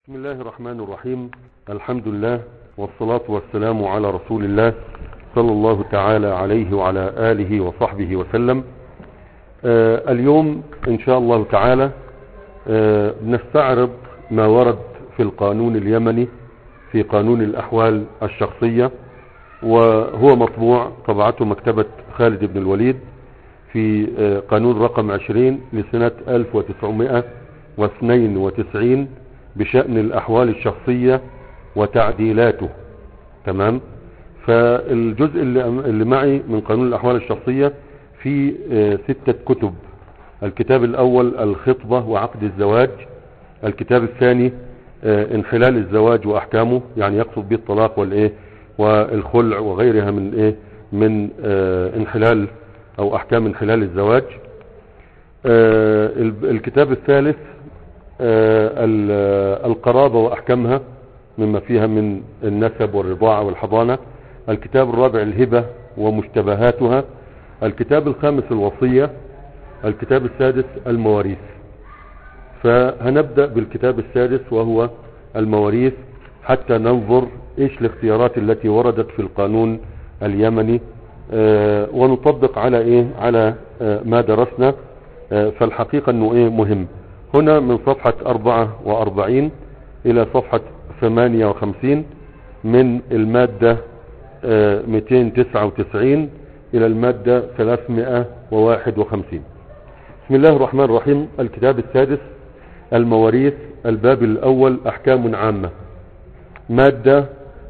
بسم الله الرحمن الرحيم الحمد لله والصلاة والسلام على رسول الله صلى الله تعالى عليه وعلى آله وصحبه وسلم آه اليوم إن شاء الله تعالى آه نستعرض ما ورد في القانون اليمني في قانون الأحوال الشخصية وهو مطبوع طبعته مكتبة خالد بن الوليد في آه قانون رقم 20 لسنة 1992 بشأن الأحوال الشخصية وتعديلاته تمام فالجزء اللي, اللي معي من قانون الأحوال الشخصية في ستة كتب الكتاب الأول الخطبة وعقد الزواج الكتاب الثاني انحلال الزواج وأحكامه يعني يقصد به الطلاق والإيه والخلع وغيرها من إيه من انحلال أو أحكام انحلال الزواج الكتاب الثالث القرابة وأحكامها مما فيها من النسب والرضاعة والحضانة الكتاب الرابع الهبة ومشتبهاتها الكتاب الخامس الوصية الكتاب السادس المواريث فهنبدأ بالكتاب السادس وهو المواريث حتى ننظر ايش الاختيارات التي وردت في القانون اليمني ونطبق على ايه على ما درسنا فالحقيقة انه ايه مهم هنا من صفحة 44 الى صفحة 58 من المادة 299 الى المادة 351 بسم الله الرحمن الرحيم الكتاب السادس المواريث الباب الاول احكام عامة مادة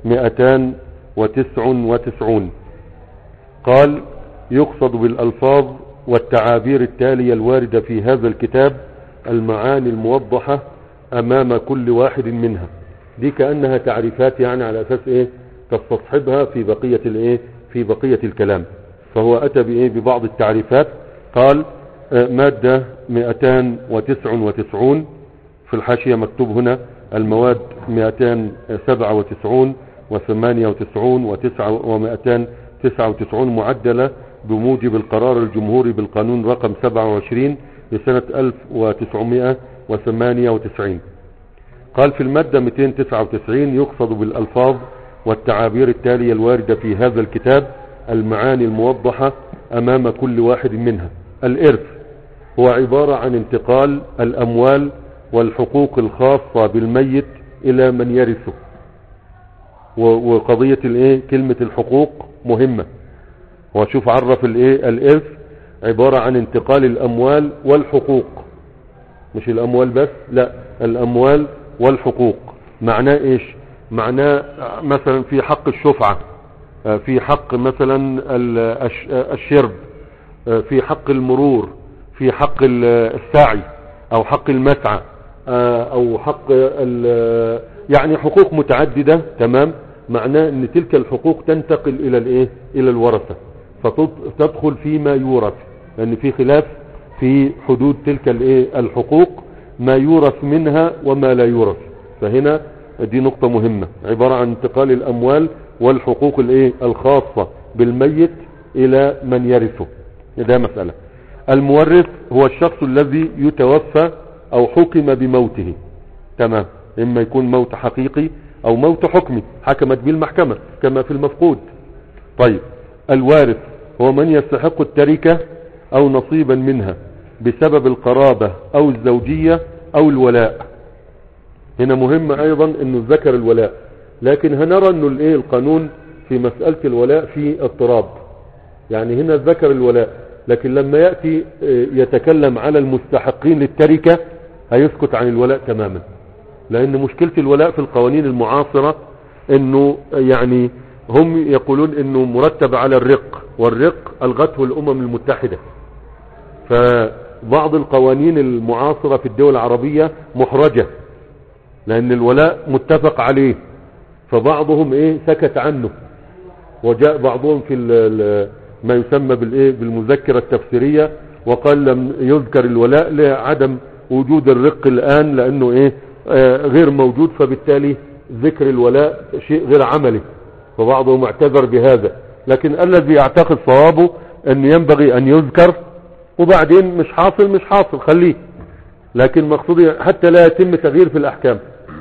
299 قال يقصد بالالفاظ والتعابير التالية الواردة في هذا الكتاب المعاني الموضحة امام كل واحد منها دي كأنها تعريفات يعني على اساس ايه تستصحبها في بقية الايه في بقية الكلام فهو اتى بايه ببعض التعريفات قال مادة 299 في الحاشية مكتوب هنا المواد 297 و98 و299 معدلة بموجب القرار الجمهوري بالقانون رقم 27 لسنة 1998 قال في المادة 299 يقصد بالألفاظ والتعابير التالية الواردة في هذا الكتاب المعاني الموضحة أمام كل واحد منها الإرث هو عبارة عن انتقال الأموال والحقوق الخاصة بالميت إلى من يرثه وقضية الايه كلمة الحقوق مهمة وشوف عرف الايه الإرث عبارة عن انتقال الأموال والحقوق مش الأموال بس لا الأموال والحقوق معناه إيش معناه مثلا في حق الشفعة في حق مثلا الشرب في حق المرور في حق السعي أو حق المسعى أو حق يعني حقوق متعددة تمام معناه ان تلك الحقوق تنتقل الى الايه الى الورثة فتدخل فيما يورث لان في خلاف في حدود تلك الايه الحقوق ما يورث منها وما لا يورث فهنا دي نقطة مهمة عبارة عن انتقال الاموال والحقوق الايه الخاصة بالميت الى من يرثه ده مسألة المورث هو الشخص الذي يتوفى او حكم بموته تمام اما يكون موت حقيقي او موت حكمي حكمت به المحكمة كما في المفقود طيب الوارث هو من يستحق التركة او نصيبا منها بسبب القرابة او الزوجية او الولاء هنا مهم ايضا انه ذكر الولاء لكن هنرى انه الايه القانون في مسألة الولاء في اضطراب يعني هنا ذكر الولاء لكن لما يأتي يتكلم على المستحقين للتركة هيسكت عن الولاء تماما لان مشكلة الولاء في القوانين المعاصرة انه يعني هم يقولون انه مرتب على الرق والرق الغته الامم المتحدة فبعض القوانين المعاصرة في الدول العربية محرجة لان الولاء متفق عليه فبعضهم ايه سكت عنه وجاء بعضهم في ما يسمى بالايه بالمذكرة التفسيرية وقال لم يذكر الولاء لعدم وجود الرق الان لانه ايه آه غير موجود فبالتالي ذكر الولاء شيء غير عملي فبعضهم اعتذر بهذا لكن الذي يعتقد صوابه ان ينبغي ان يذكر وبعدين مش حاصل مش حاصل خليه لكن مقصودي حتى لا يتم تغيير في الاحكام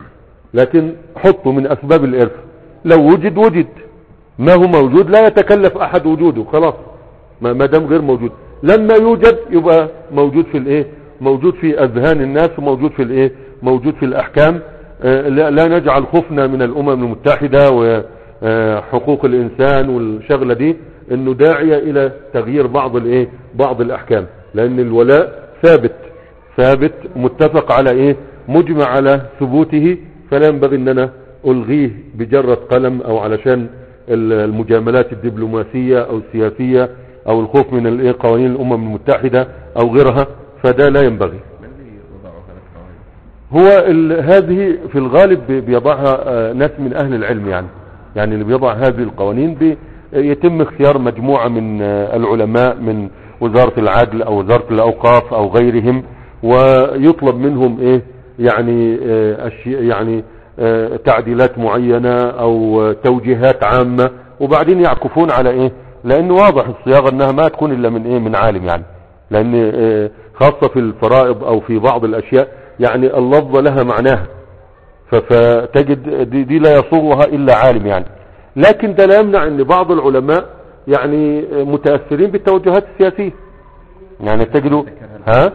لكن حطه من اسباب الارث لو وجد وجد ما هو موجود لا يتكلف احد وجوده خلاص ما ما دام غير موجود لما يوجد يبقى موجود في الايه موجود في اذهان الناس وموجود في الايه موجود في الاحكام آه، لا لا نجعل خوفنا من الامم المتحدة وحقوق الانسان والشغلة دي انه داعية الى تغيير بعض الايه بعض الاحكام لان الولاء ثابت ثابت متفق على ايه مجمع على ثبوته فلا ينبغي ان انا الغيه بجرة قلم او علشان المجاملات الدبلوماسية او السياسية او الخوف من الايه قوانين الامم المتحدة او غيرها فده لا ينبغي من اللي وضعوا هذا القوانين هو ال- هذه في الغالب بي- بيضعها آه، ناس من اهل العلم يعني يعني اللي بيضع هذه القوانين بي- يتم اختيار مجموعة من آه، العلماء من وزارة العدل او وزارة الاوقاف او غيرهم ويطلب منهم ايه يعني آه، أشياء يعني آه، تعديلات معينة او آه، توجيهات عامة وبعدين يعكفون على ايه لانه واضح الصياغة انها ما تكون الا من ايه من عالم يعني لان آه، خاصة في الفرائض او في بعض الاشياء يعني اللفظة لها معناها ف- فتجد دي, دي لا يصوغها الا عالم يعني لكن ده لا يمنع ان بعض العلماء يعني آه، متأثرين بالتوجهات السياسية يعني تجدوا ها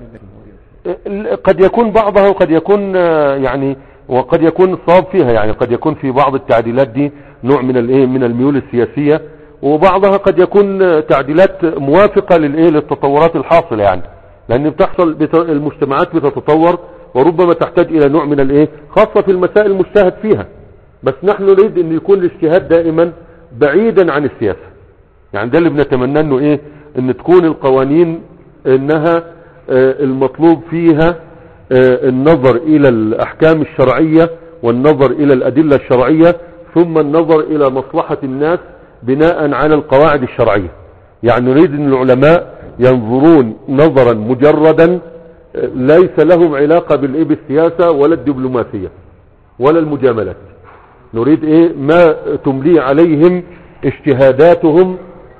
قد يكون بعضها وقد يكون آه، يعني وقد يكون الصواب فيها يعني قد يكون في بعض التعديلات دي نوع من الايه من الميول السياسية وبعضها قد يكون آه، تعديلات موافقة للايه للتطورات الحاصلة يعني لان بتحصل بت- المجتمعات بتتطور وربما تحتاج الى نوع من الايه خاصة في المسائل المجتهد فيها بس نحن نريد ان يكون الاجتهاد دائما بعيدا عن السياسة يعني ده اللي بنتمنى انه ايه ان تكون القوانين انها آه، المطلوب فيها آه، النظر الى الاحكام الشرعية والنظر الى الادلة الشرعية ثم النظر الى مصلحة الناس بناء على القواعد الشرعية يعني نريد ان العلماء ينظرون نظرا مجردا آه، ليس لهم علاقة بالايه بالسياسة ولا الدبلوماسية ولا المجاملات نريد ايه ما تمليه عليهم اجتهاداتهم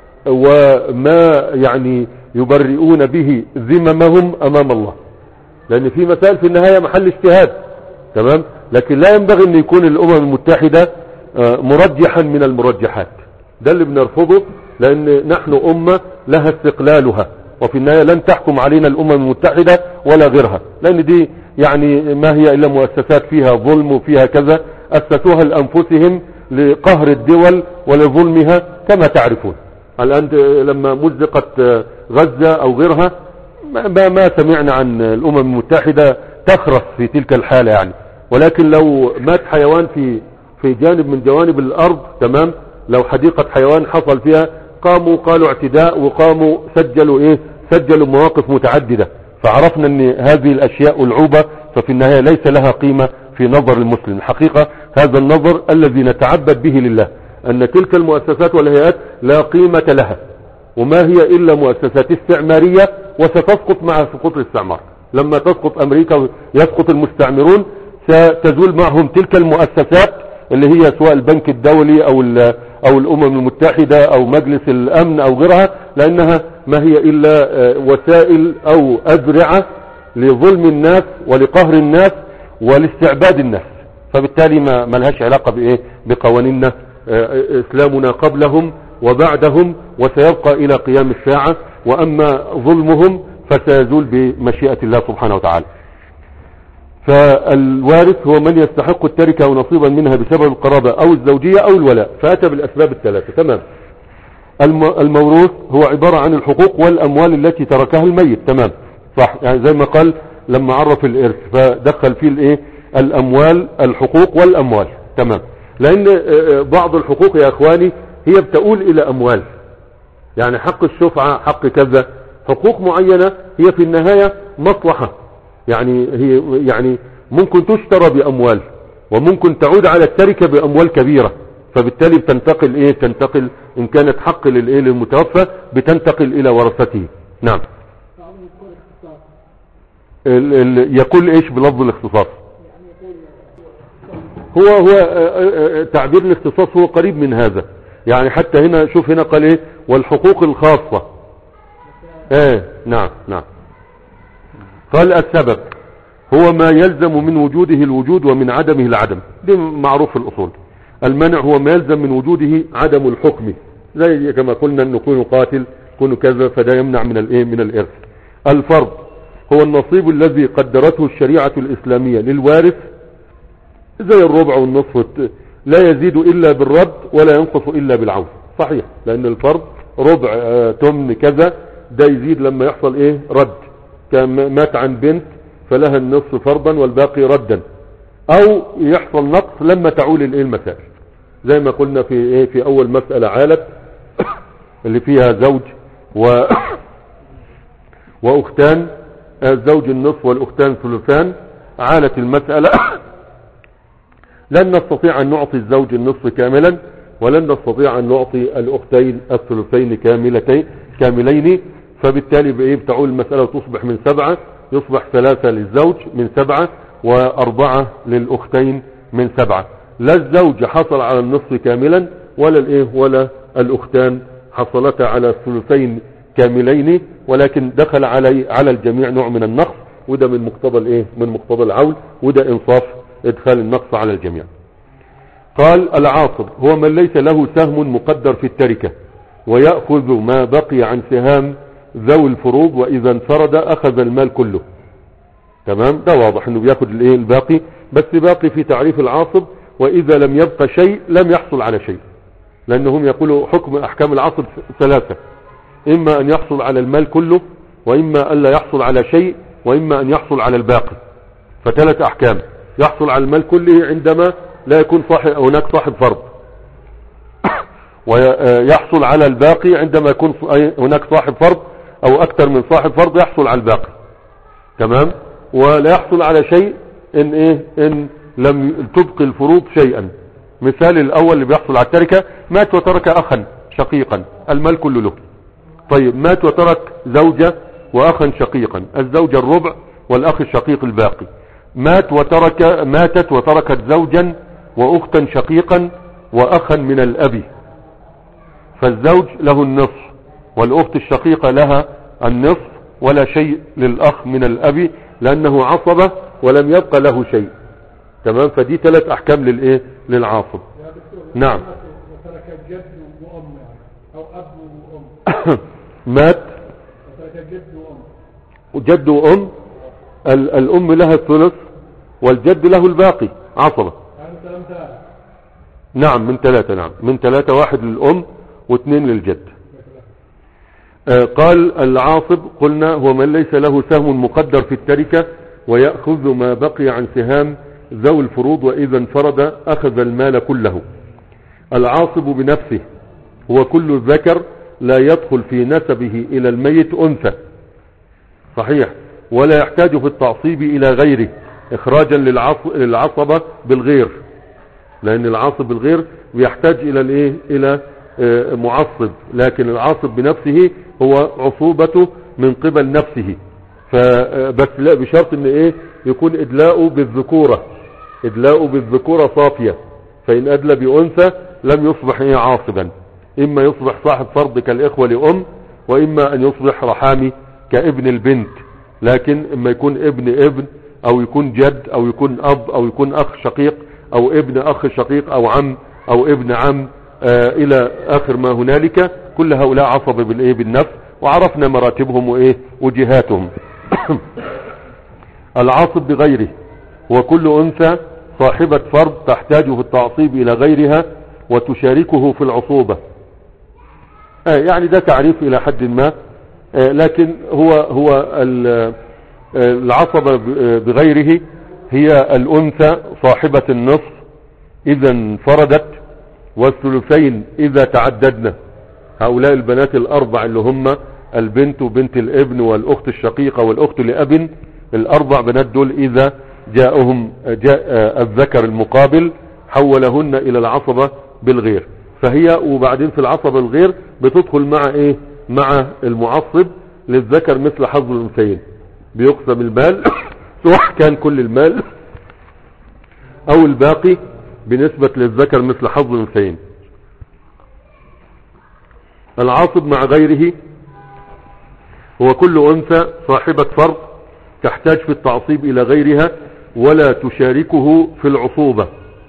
وما يعني يبرئون به ذممهم امام الله لان في مسائل في النهاية محل اجتهاد تمام لكن لا ينبغي ان يكون الامم المتحدة آه، مرجحا من المرجحات ده اللي بنرفضه لان نحن امة لها استقلالها وفي النهاية لن تحكم علينا الامم المتحدة ولا غيرها لان دي يعني ما هي الا مؤسسات فيها ظلم وفيها كذا اسسوها لانفسهم لقهر الدول ولظلمها كما تعرفون الان لما مزقت آه، غزة او غيرها ما, ما, ما سمعنا عن الامم المتحدة تخرس في تلك الحالة يعني ولكن لو مات حيوان في في جانب من جوانب الارض تمام لو حديقة حيوان حصل فيها قاموا قالوا اعتداء وقاموا سجلوا ايه سجلوا مواقف متعددة فعرفنا ان هذه الاشياء العوبة ففي النهاية ليس لها قيمة في نظر المسلم الحقيقة هذا النظر الذي نتعبد به لله ان تلك المؤسسات والهيئات لا قيمة لها وما هي الا مؤسسات استعمارية وستسقط مع سقوط الاستعمار لما تسقط امريكا ويسقط المستعمرون ستزول معهم تلك المؤسسات اللي هي سواء البنك الدولي او ال- او الامم المتحدة او مجلس الامن او غيرها لانها ما هي الا آه، وسائل او اذرعة لظلم الناس ولقهر الناس ولاستعباد الناس فبالتالي ما ما لهاش علاقة بايه بقوانيننا آه، اسلامنا قبلهم وبعدهم وسيبقى الى قيام الساعة واما ظلمهم فسيزول بمشيئة الله سبحانه وتعالى فالوارث هو من يستحق التركة ونصيبا منها بسبب القرابة او الزوجية او الولاء فاتى بالاسباب الثلاثة تمام الم- الموروث هو عبارة عن الحقوق والاموال التي تركها الميت تمام صح يعني زي ما قال لما عرف الارث فدخل فيه الايه الاموال الحقوق والاموال تمام لان آه، آه، بعض الحقوق يا اخواني هي بتؤول الى اموال يعني حق الشفعة حق كذا حقوق معينة هي في النهاية مصلحة يعني هي يعني ممكن تشترى بأموال وممكن تعود على التركة بأموال كبيرة فبالتالي بتنتقل ايه تنتقل ان كانت حق للايه للمتوفى بتنتقل الى ورثته نعم ال ال يقول ايش بلفظ الاختصاص هو هو آه، آه، آه، تعبير الاختصاص هو قريب من هذا يعني حتى هنا شوف هنا قال ايه والحقوق الخاصة ايه نعم نعم قال السبب هو ما يلزم من وجوده الوجود ومن عدمه العدم دي معروف في الأصول المنع هو ما يلزم من وجوده عدم الحكم زي كما قلنا أنه يكون قاتل يكون كذا فده يمنع من الايه من الإرث الفرض هو النصيب الذي قدرته الشريعة الإسلامية للوارث زي الربع والنصف والت- لا يزيد إلا بالرد ولا ينقص إلا بالعون صحيح لأن الفرض ربع آه، تمن كذا ده يزيد لما يحصل إيه رد كان مات عن بنت فلها النصف فرضا والباقي ردا أو يحصل نقص لما تعول الإيه المسائل زي ما قلنا في إيه في أول مسألة عالت اللي فيها زوج و وأختان الزوج النصف والأختان ثلثان عالت المسألة لن نستطيع أن نعطي الزوج النصف كاملا ولن نستطيع أن نعطي الأختين الثلثين كاملتين كاملين فبالتالي بإيه بتعول المسألة وتصبح من سبعة يصبح ثلاثة للزوج من سبعة وأربعة للأختين من سبعة لا الزوج حصل على النصف كاملا ولا الإيه ولا الأختان حصلتا على الثلثين كاملين ولكن دخل علي على الجميع نوع من النقص وده من مقتضى الايه من مقتضى العول وده انصاف ادخال النقص على الجميع قال العاصب هو من ليس له سهم مقدر في التركة ويأخذ ما بقي عن سهام ذوي الفروض وإذا انفرد أخذ المال كله تمام ده واضح انه بياخد الايه الباقي بس باقي في تعريف العاصب وإذا لم يبقى شيء لم يحصل على شيء لأنهم يقولوا حكم أحكام العاصب ثلاثة إما أن يحصل على المال كله وإما أن لا يحصل على شيء وإما أن يحصل على الباقي فثلاث أحكام يحصل على المال كله عندما لا يكون صاحب هناك صاحب فرض ويحصل على الباقي عندما يكون هناك صاحب فرض أو أكثر من صاحب فرض يحصل على الباقي تمام ولا يحصل على شيء إن إيه إن لم تبقي الفروض شيئا مثال الأول اللي بيحصل على التركة مات وترك أخا شقيقا المال كله له طيب مات وترك زوجة واخا شقيقا الزوجة الربع والاخ الشقيق الباقي مات وترك ماتت وتركت زوجا واختا شقيقا واخا من الاب فالزوج له النصف والاخت الشقيقة لها النصف ولا شيء للاخ من الاب لانه عصبة ولم يبقى له شيء تمام فدي ثلاث احكام للايه للعاصب يا دكتور نعم. وترك جد وام يعني او اب وام مات وترك جد وام وجد وام ال- الام لها الثلث والجد له الباقي عصبة يعني كلام ثالث نعم من ثلاثة نعم من ثلاثة واحد للأم واثنين للجد آه، قال العاصب قلنا هو من ليس له سهم مقدر في التركة ويأخذ ما بقي عن سهام ذوي الفروض وإذا انفرد أخذ المال كله العاصب بنفسه هو كل ذكر لا يدخل في نسبه إلى الميت أنثى صحيح ولا يحتاج في التعصيب إلى غيره إخراجا للعص- للعصبة بالغير لان العاصب بالغير بيحتاج الى الايه الى آه، معصب لكن العاصب بنفسه هو عصوبته من قبل نفسه فبس لا بشرط ان ايه يكون ادلاؤه بالذكورة ادلاؤه بالذكورة صافية فان ادلى بانثى لم يصبح ايه عاصبا اما يصبح صاحب فرض كالاخوة لام واما ان يصبح رحامي كابن البنت لكن اما يكون ابن ابن او يكون جد او يكون اب او يكون اخ شقيق او ابن اخ شقيق او عم او ابن عم آه الى اخر ما هنالك كل هؤلاء عصب بالايه بالنفس وعرفنا مراتبهم وايه وجهاتهم العاصب بغيره وكل انثى صاحبة فرض تحتاج في التعصيب الى غيرها وتشاركه في العصوبة آه يعني ده تعريف الى حد ما آه لكن هو هو ال- آه العصبة ب- آه بغيره هي الانثى صاحبة النصف اذا انفردت والثلثين اذا تعددنا هؤلاء البنات الاربع اللي هم البنت وبنت الابن والاخت الشقيقة والاخت لاب الاربع بنات دول اذا جاءهم جاء آه، الذكر المقابل حولهن الى العصبة بالغير فهي وبعدين في العصبة الغير بتدخل مع ايه مع المعصب للذكر مثل حظ الانثيين بيقسم المال سواء كان كل المال او الباقي بنسبة للذكر مثل حظ الانثيين العاصب مع غيره هو كل انثى صاحبة فرض تحتاج في التعصيب الى غيرها ولا تشاركه في العصوبة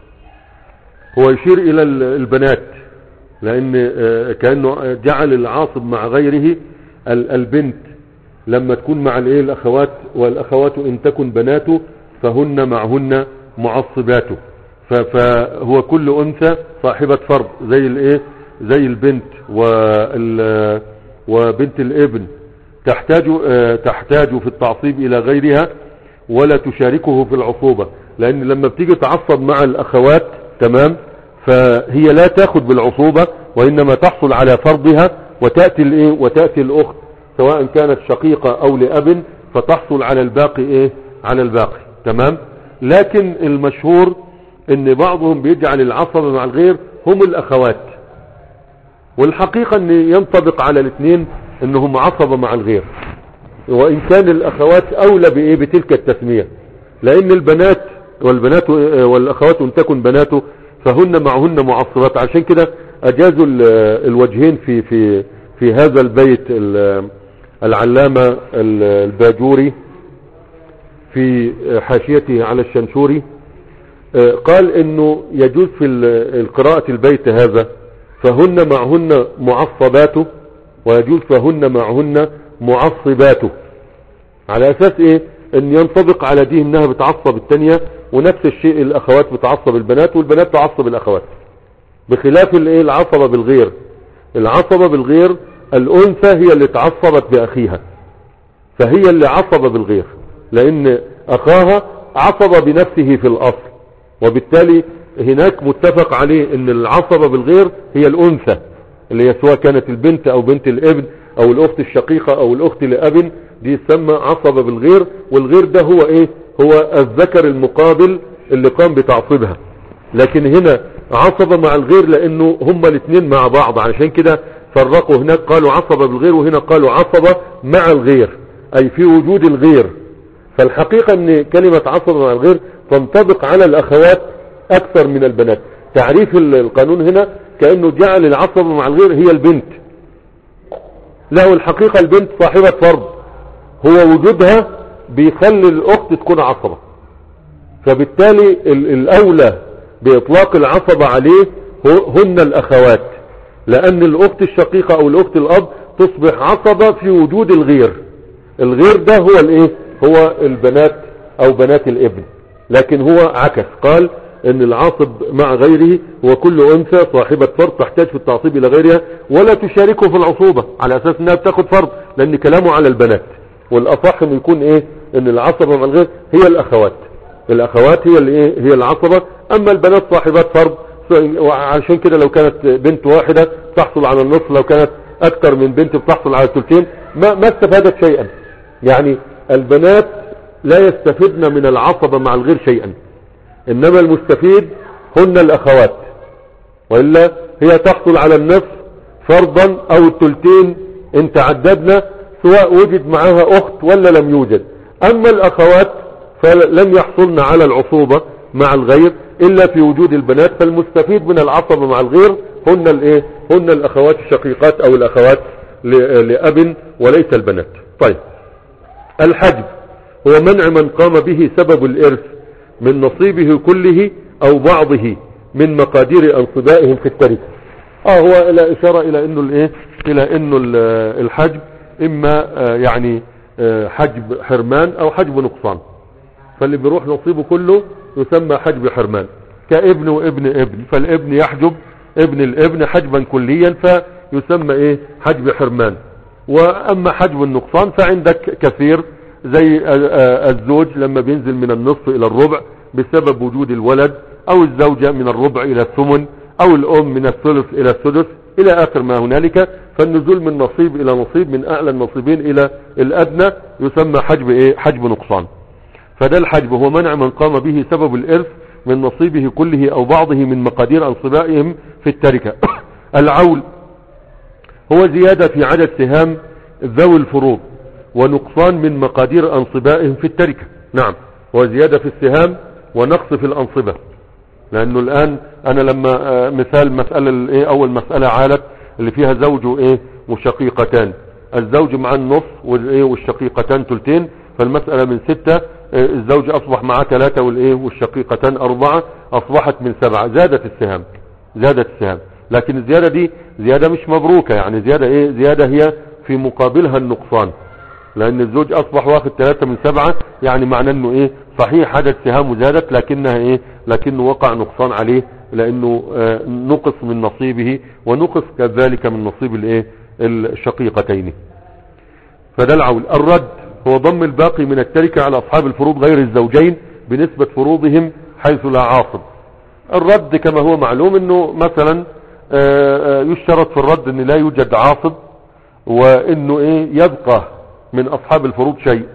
هو يشير الى ال- البنات لان آه، كأنه جعل العاصب مع غيره ال- البنت لما تكون مع الايه الاخوات والاخوات ان تكن بناته فهن معهن معصباته ف- فهو كل انثى صاحبة فرض زي الايه زي البنت وال وبنت الابن تحتاج آه، تحتاج في التعصيب الى غيرها ولا تشاركه في العصوبة لان لما بتيجي تعصب مع الاخوات تمام فهي لا تاخد بالعصوبة وانما تحصل على فرضها وتأتي الايه وتأتي الاخت سواء كانت شقيقة او لاب فتحصل على الباقي ايه على الباقي تمام لكن المشهور ان بعضهم بيجعل العصبة مع الغير هم الاخوات والحقيقة ان ينطبق على الاثنين انهم عصبة مع الغير وان كان الاخوات اولى بايه بتلك التسمية لان البنات والبنات والاخوات ان تكن بناته فهن معهن معصبات عشان كده اجازوا ال- الوجهين في في في هذا البيت ال- العلامة ال- الباجوري في حاشيته على الشنشوري آه، قال انه يجوز في ال- القراءة البيت هذا فهن معهن معصباته ويجوز فهن معهن معصباته على اساس ايه ان ينطبق على دي انها بتعصب التانية ونفس الشيء الاخوات بتعصب البنات والبنات تعصب الاخوات بخلاف الايه العصبة بالغير العصبة بالغير الانثى هي اللي تعصبت باخيها فهي اللي عصب بالغير لان اخاها عصب بنفسه في الاصل وبالتالي هناك متفق عليه ان العصبة بالغير هي الانثى اللي هي سواء كانت البنت او بنت الابن او الاخت الشقيقة او الاخت لاب دي تسمى عصبة بالغير والغير ده هو ايه هو الذكر المقابل اللي قام بتعصيبها لكن هنا عصبة مع الغير لانه هما الاثنين مع بعض عشان كده فرقوا هناك قالوا عصبة بالغير وهنا قالوا عصبة مع الغير اي في وجود الغير فالحقيقة ان كلمة عصبة مع الغير تنطبق على الاخوات اكثر من البنات تعريف ال- القانون هنا كأنه جعل العصبة مع الغير هي البنت لا والحقيقة البنت صاحبة فرض هو وجودها بيخلي الاخت تكون عصبة فبالتالي ال- الاولى باطلاق العصبة عليه هو- هن الاخوات لان الاخت الشقيقة او الاخت الاب تصبح عصبة في وجود الغير الغير ده هو الايه هو البنات او بنات الابن لكن هو عكس قال ان العاصب مع غيره هو كل انثى صاحبة فرض تحتاج في التعصيب الى غيرها ولا تشاركه في العصوبة على اساس انها بتاخد فرض لان كلامه على البنات والاصح انه يكون ايه ان العصبة مع الغير هي الاخوات الاخوات هي اللي ايه هي العصبة اما البنات صاحبات فرض ف- وعشان كده لو كانت بنت واحدة تحصل على النصف لو كانت اكتر من بنت بتحصل على الثلثين ما, ما استفادت شيئا يعني البنات لا يستفدن من العصبة مع الغير شيئا انما المستفيد هن الاخوات وإلا هي تحصل على النصف فرضا او الثلثين ان تعددنا سواء وجد معها اخت ولا لم يوجد اما الاخوات فلم يحصلن على العصوبة مع الغير الا في وجود البنات فالمستفيد من العصبة مع الغير هن الايه هن الاخوات الشقيقات او الاخوات ل- لاب وليس البنات طيب الحجب هو منع من قام به سبب الإرث من نصيبه كله أو بعضه من مقادير أنصبائهم في التركة اه هو الى اشارة الى انه الايه الى انه ال- الحجب اما آه، يعني آه، حجب حرمان او حجب نقصان فاللي بيروح نصيبه كله يسمى حجب حرمان كابن وابن ابن فالابن يحجب ابن الابن حجبا كليا فيسمى ايه حجب حرمان واما حجب النقصان فعندك كثير زي آه، آه، الزوج لما بينزل من النصف الى الربع بسبب وجود الولد او الزوجة من الربع الى الثمن او الام من الثلث الى السدس الى اخر ما هنالك فالنزول من نصيب الى نصيب من اعلى النصيبين الى الادنى يسمى حجب ايه حجب نقصان فده الحجب هو منع من قام به سبب الارث من نصيبه كله او بعضه من مقادير انصبائهم في التركة العول هو زيادة في عدد سهام ذوي الفروض ونقصان من مقادير انصبائهم في التركة نعم هو زيادة في السهام ونقص في الانصبة لانه الان انا لما آه، مثال مسألة الايه اول مسألة عالت اللي فيها زوج وايه وشقيقتان الزوج مع النص والايه والشقيقتان تلتين فالمسألة من ستة آه، الزوج اصبح معاه ثلاثة والايه والشقيقتان اربعة اصبحت من سبعة زادت السهام زادت السهام لكن الزيادة دي زيادة مش مبروكة يعني زيادة ايه زيادة هي في مقابلها النقصان لان الزوج اصبح واخد ثلاثة من سبعة يعني معناه انه ايه صحيح عدد سهامه زادت لكنها ايه لكنه وقع نقصان عليه لانه آه، نقص من نصيبه ونقص كذلك من نصيب الايه الشقيقتين فده العول الرد هو ضم الباقي من التركة على اصحاب الفروض غير الزوجين بنسبة فروضهم حيث لا عاصب الرد كما هو معلوم انه مثلا آه، آه، يشترط في الرد ان لا يوجد عاصب وانه ايه يبقى من اصحاب الفروض شيء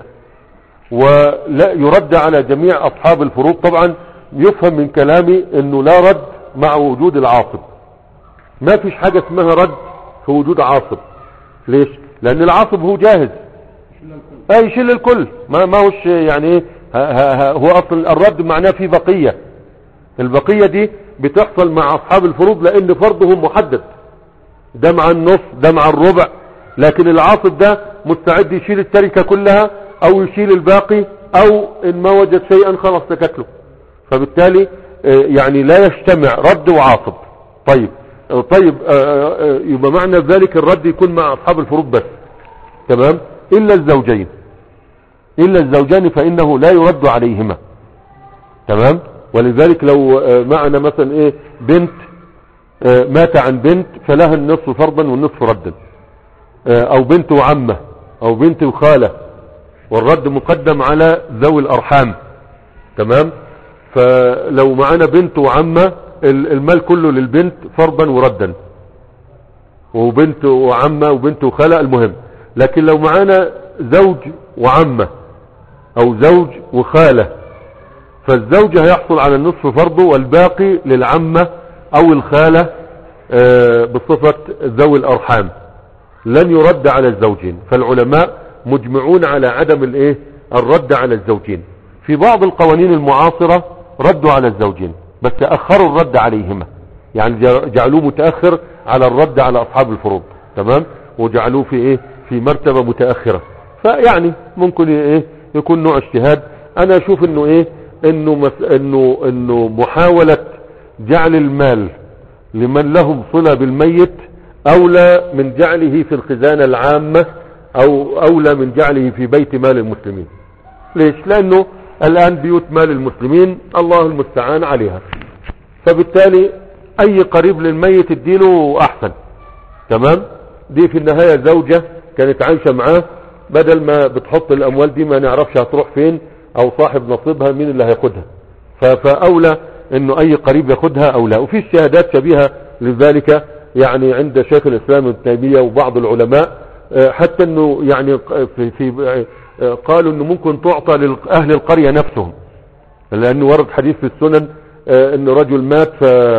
ولا يرد على جميع اصحاب الفروض طبعا يفهم من كلامي انه لا رد مع وجود العاصب ما فيش حاجة اسمها رد في وجود عاصب ليش لان العاصب هو جاهز اه يشيل الكل ما ما هوش يعني ايه ها- ها- ها- هو اصلا الرد معناه في بقية البقية دي بتحصل مع اصحاب الفروض لان فرضهم محدد ده مع النص ده مع الربع لكن العاصب ده مستعد يشيل التركة كلها او يشيل الباقي او ان ما وجد شيئا خلاص سكت له فبالتالي آه، يعني لا يجتمع رد وعاصب طيب آه، طيب آه، آه، يبقى معنى ذلك الرد يكون مع اصحاب الفروض بس تمام الا الزوجين الا الزوجان فانه لا يرد عليهما تمام ولذلك لو آه، معنا مثلا ايه بنت آه، مات عن بنت فلها النصف فرضا والنصف ردا آه، او بنت وعمة او بنت وخالة والرد مقدم على ذوي الارحام تمام فلو معانا بنت وعمة ال- المال كله للبنت فرضا وردا وبنت وعمة وبنت وخالة المهم لكن لو معانا زوج وعمة او زوج وخالة فالزوج هيحصل على النصف فرضه والباقي للعمة او الخالة آه، بصفة ذوي الارحام لن يرد على الزوجين فالعلماء مجمعون على عدم الايه الرد على الزوجين في بعض القوانين المعاصرة ردوا على الزوجين بس اخروا الرد عليهما يعني جع- جعلوه متأخر على الرد على اصحاب الفروض تمام وجعلوه في ايه في مرتبة متأخرة فيعني ممكن ايه يكون نوع اجتهاد انا اشوف انه ايه انه مس انه انه محاولة جعل المال لمن لهم صلة بالميت اولى من جعله في الخزانة العامة او اولى من جعله في بيت مال المسلمين ليش لانه الان بيوت مال المسلمين الله المستعان عليها فبالتالي اي قريب للميت اديله احسن تمام دي في النهاية زوجة كانت عايشة معاه بدل ما بتحط الاموال دي ما نعرفش هتروح فين او صاحب نصيبها مين اللي هياخدها ف- فاولى انه اي قريب ياخدها او لا وفي شهادات شبيهة لذلك يعني عند شيخ الاسلام ابن تيمية وبعض العلماء آه، حتى انه يعني ق- في, في آه، قالوا انه ممكن تعطى لاهل القرية نفسهم لانه ورد حديث في السنن آه، ان رجل مات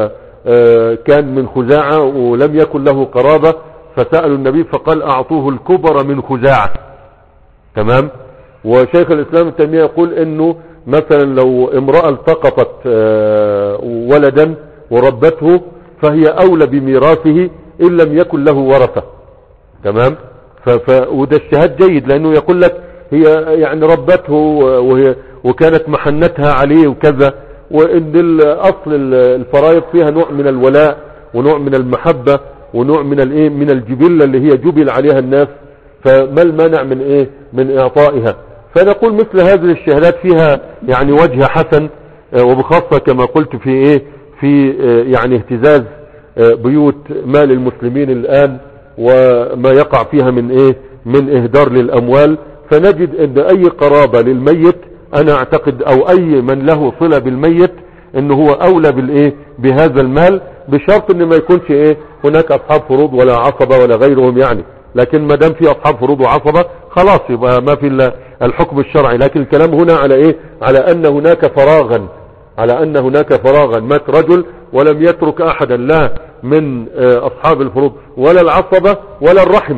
فكان من خزاعة ولم يكن له قرابة فسألوا النبي فقال اعطوه الكبر من خزاعة تمام وشيخ الاسلام ابن تيمية يقول انه مثلا لو امرأة التقطت آه، ولدا وربته فهي اولى بميراثه ان لم يكن له ورثة تمام ف... ف... وده اجتهاد جيد لانه يقول لك هي يعني ربته وهي وكانت محنتها عليه وكذا وان الاصل الفرائض فيها نوع من الولاء ونوع من المحبة ونوع من الايه من الجبلة اللي هي جبل عليها الناس فما المانع من ايه من اعطائها فنقول مثل هذه الشهادات فيها يعني وجه حسن آه، وبخاصة كما قلت في ايه في آه، يعني اهتزاز آه، بيوت مال المسلمين الان وما يقع فيها من ايه من اهدار للاموال فنجد ان اي قرابة للميت انا اعتقد او اي من له صلة بالميت ان هو اولى بالايه بهذا المال بشرط ان ما يكونش ايه هناك اصحاب فروض ولا عصبة ولا غيرهم يعني لكن ما دام في اصحاب فروض وعصبة خلاص يبقى ما في الا الحكم الشرعي لكن الكلام هنا على ايه على ان هناك فراغا على ان هناك فراغا مات رجل ولم يترك احدا لا من آه، اصحاب الفروض ولا العصبة ولا الرحم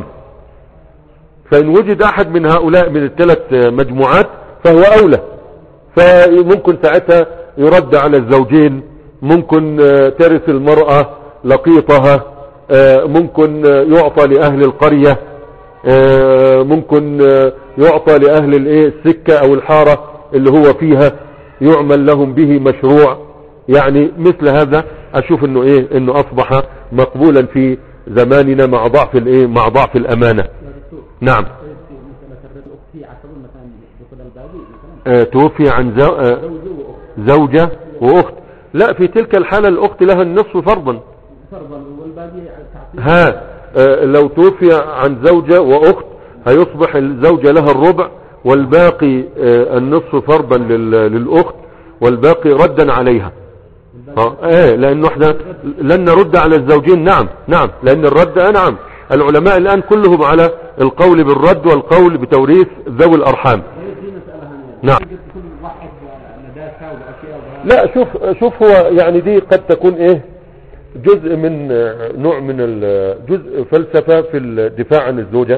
فان وجد احد من هؤلاء من الثلاث آه، مجموعات فهو اولى فممكن ساعتها يرد على الزوجين ممكن آه، ترث المرأة لقيطها آه، ممكن آه، يعطى لأهل القرية آه، ممكن آه، يعطى لأهل الايه السكة او الحارة اللي هو فيها يعمل لهم به مشروع يعني مثل هذا اشوف انه ايه انه اصبح مقبولا في زماننا مع ضعف الايه مع ضعف الامانة يا دكتور نعم طيب في مسألة الرد أختي يعتبر مثلا دخول البابي مثلا آه، توفي عن زو... آه، زوجة وأخت زوجة واخت لا في تلك الحالة الاخت لها النصف فرضا فرضا والباقي تعطيه ها آه، لو توفي عن زوجة واخت هيصبح الزوجة لها الربع والباقي آه، النصف فرضا لل- للاخت والباقي ردا عليها اه ايه لانه احنا لن نرد على الزوجين نعم نعم لان الرد آه نعم العلماء الان كلهم على القول بالرد والقول بتوريث ذوي الارحام هي دي مسألة هنا نعم. يمكن تكون واحد نداسة وأشياء وهذا. لا شوف شوف هو يعني دي قد تكون ايه جزء من آه، نوع من ال- جزء فلسفة في الدفاع عن الزوجة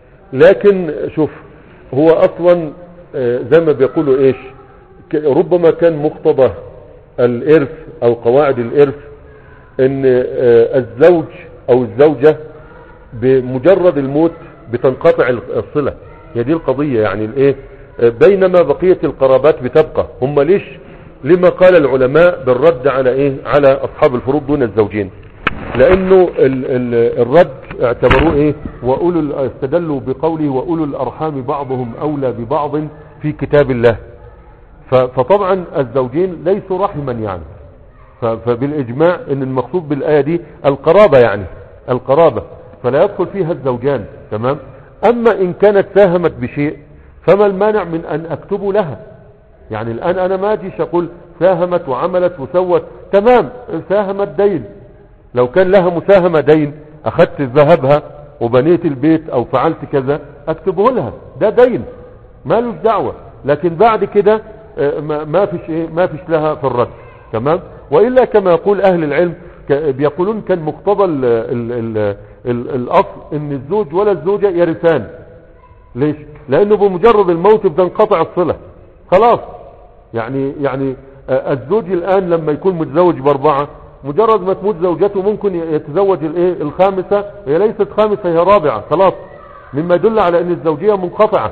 لكن شوف هو اصلا آه، زي ما بيقولوا ايش ك- ربما كان مقتضى الارث او قواعد الارث ان آه، الزوج او الزوجة بمجرد الموت بتنقطع الصلة هي دي القضية يعني الايه آه، بينما بقية القرابات بتبقى هم ليش لما قال العلماء بالرد على ايه على اصحاب الفروض دون الزوجين لانه ال ال الرد اعتبروه ايه واولو ال- استدلوا بقوله واولو الارحام بعضهم اولى ببعض في كتاب الله ف- فطبعا الزوجين ليسوا رحما يعني ف- فبالاجماع ان المقصود بالايه دي القرابه يعني القرابه فلا يدخل فيها الزوجان تمام اما ان كانت ساهمت بشيء فما المانع من ان اكتب لها يعني الان انا ما اجيش اقول ساهمت وعملت وسوت تمام ساهمت دين لو كان لها مساهمة دين اخدت ذهبها وبنيت البيت او فعلت كذا اكتبه لها ده دين مالوش دعوة لكن بعد كده آه، ما ما فيش ايه ما فيش لها في الرد تمام والا كما يقول اهل العلم ك- بيقولون كان مقتضى ال ال ال ال الاصل ان الزوج ولا الزوجة يرثان ليش لانه بمجرد الموت بتنقطع الصلة خلاص يعني يعني آه، الزوج الان لما يكون متزوج باربعة مجرد ما تموت زوجته ممكن يتزوج الايه الخامسة هي ليست خامسة هي رابعة خلاص مما يدل على ان الزوجية منقطعة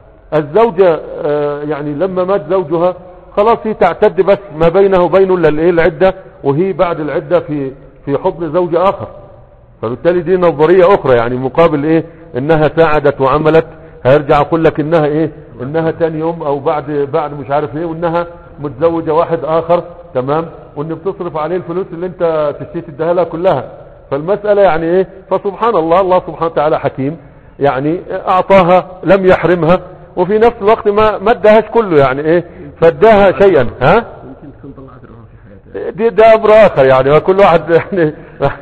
الزوجة آه، يعني لما مات زوجها خلاص هي تعتد بس ما بينه وبينه الا الايه العدة وهي بعد العدة في في حضن زوج اخر فبالتالي دي نظرية اخرى يعني مقابل ايه انها ساعدت وعملت هيرجع اقول لك انها ايه انها تاني يوم او بعد بعد مش عارف ايه وانها متزوجة واحد اخر تمام وان بتصرف عليه الفلوس اللي انت تشتي تديها لها كلها فالمسألة يعني ايه فسبحان الله الله سبحانه وتعالى حكيم يعني اعطاها لم يحرمها وفي نفس الوقت ما ما اداهاش كله يعني ايه فاداها شيئا ها يمكن تكون طلعت روحها في حياتها دي ده امر اخر يعني وكل واحد يعني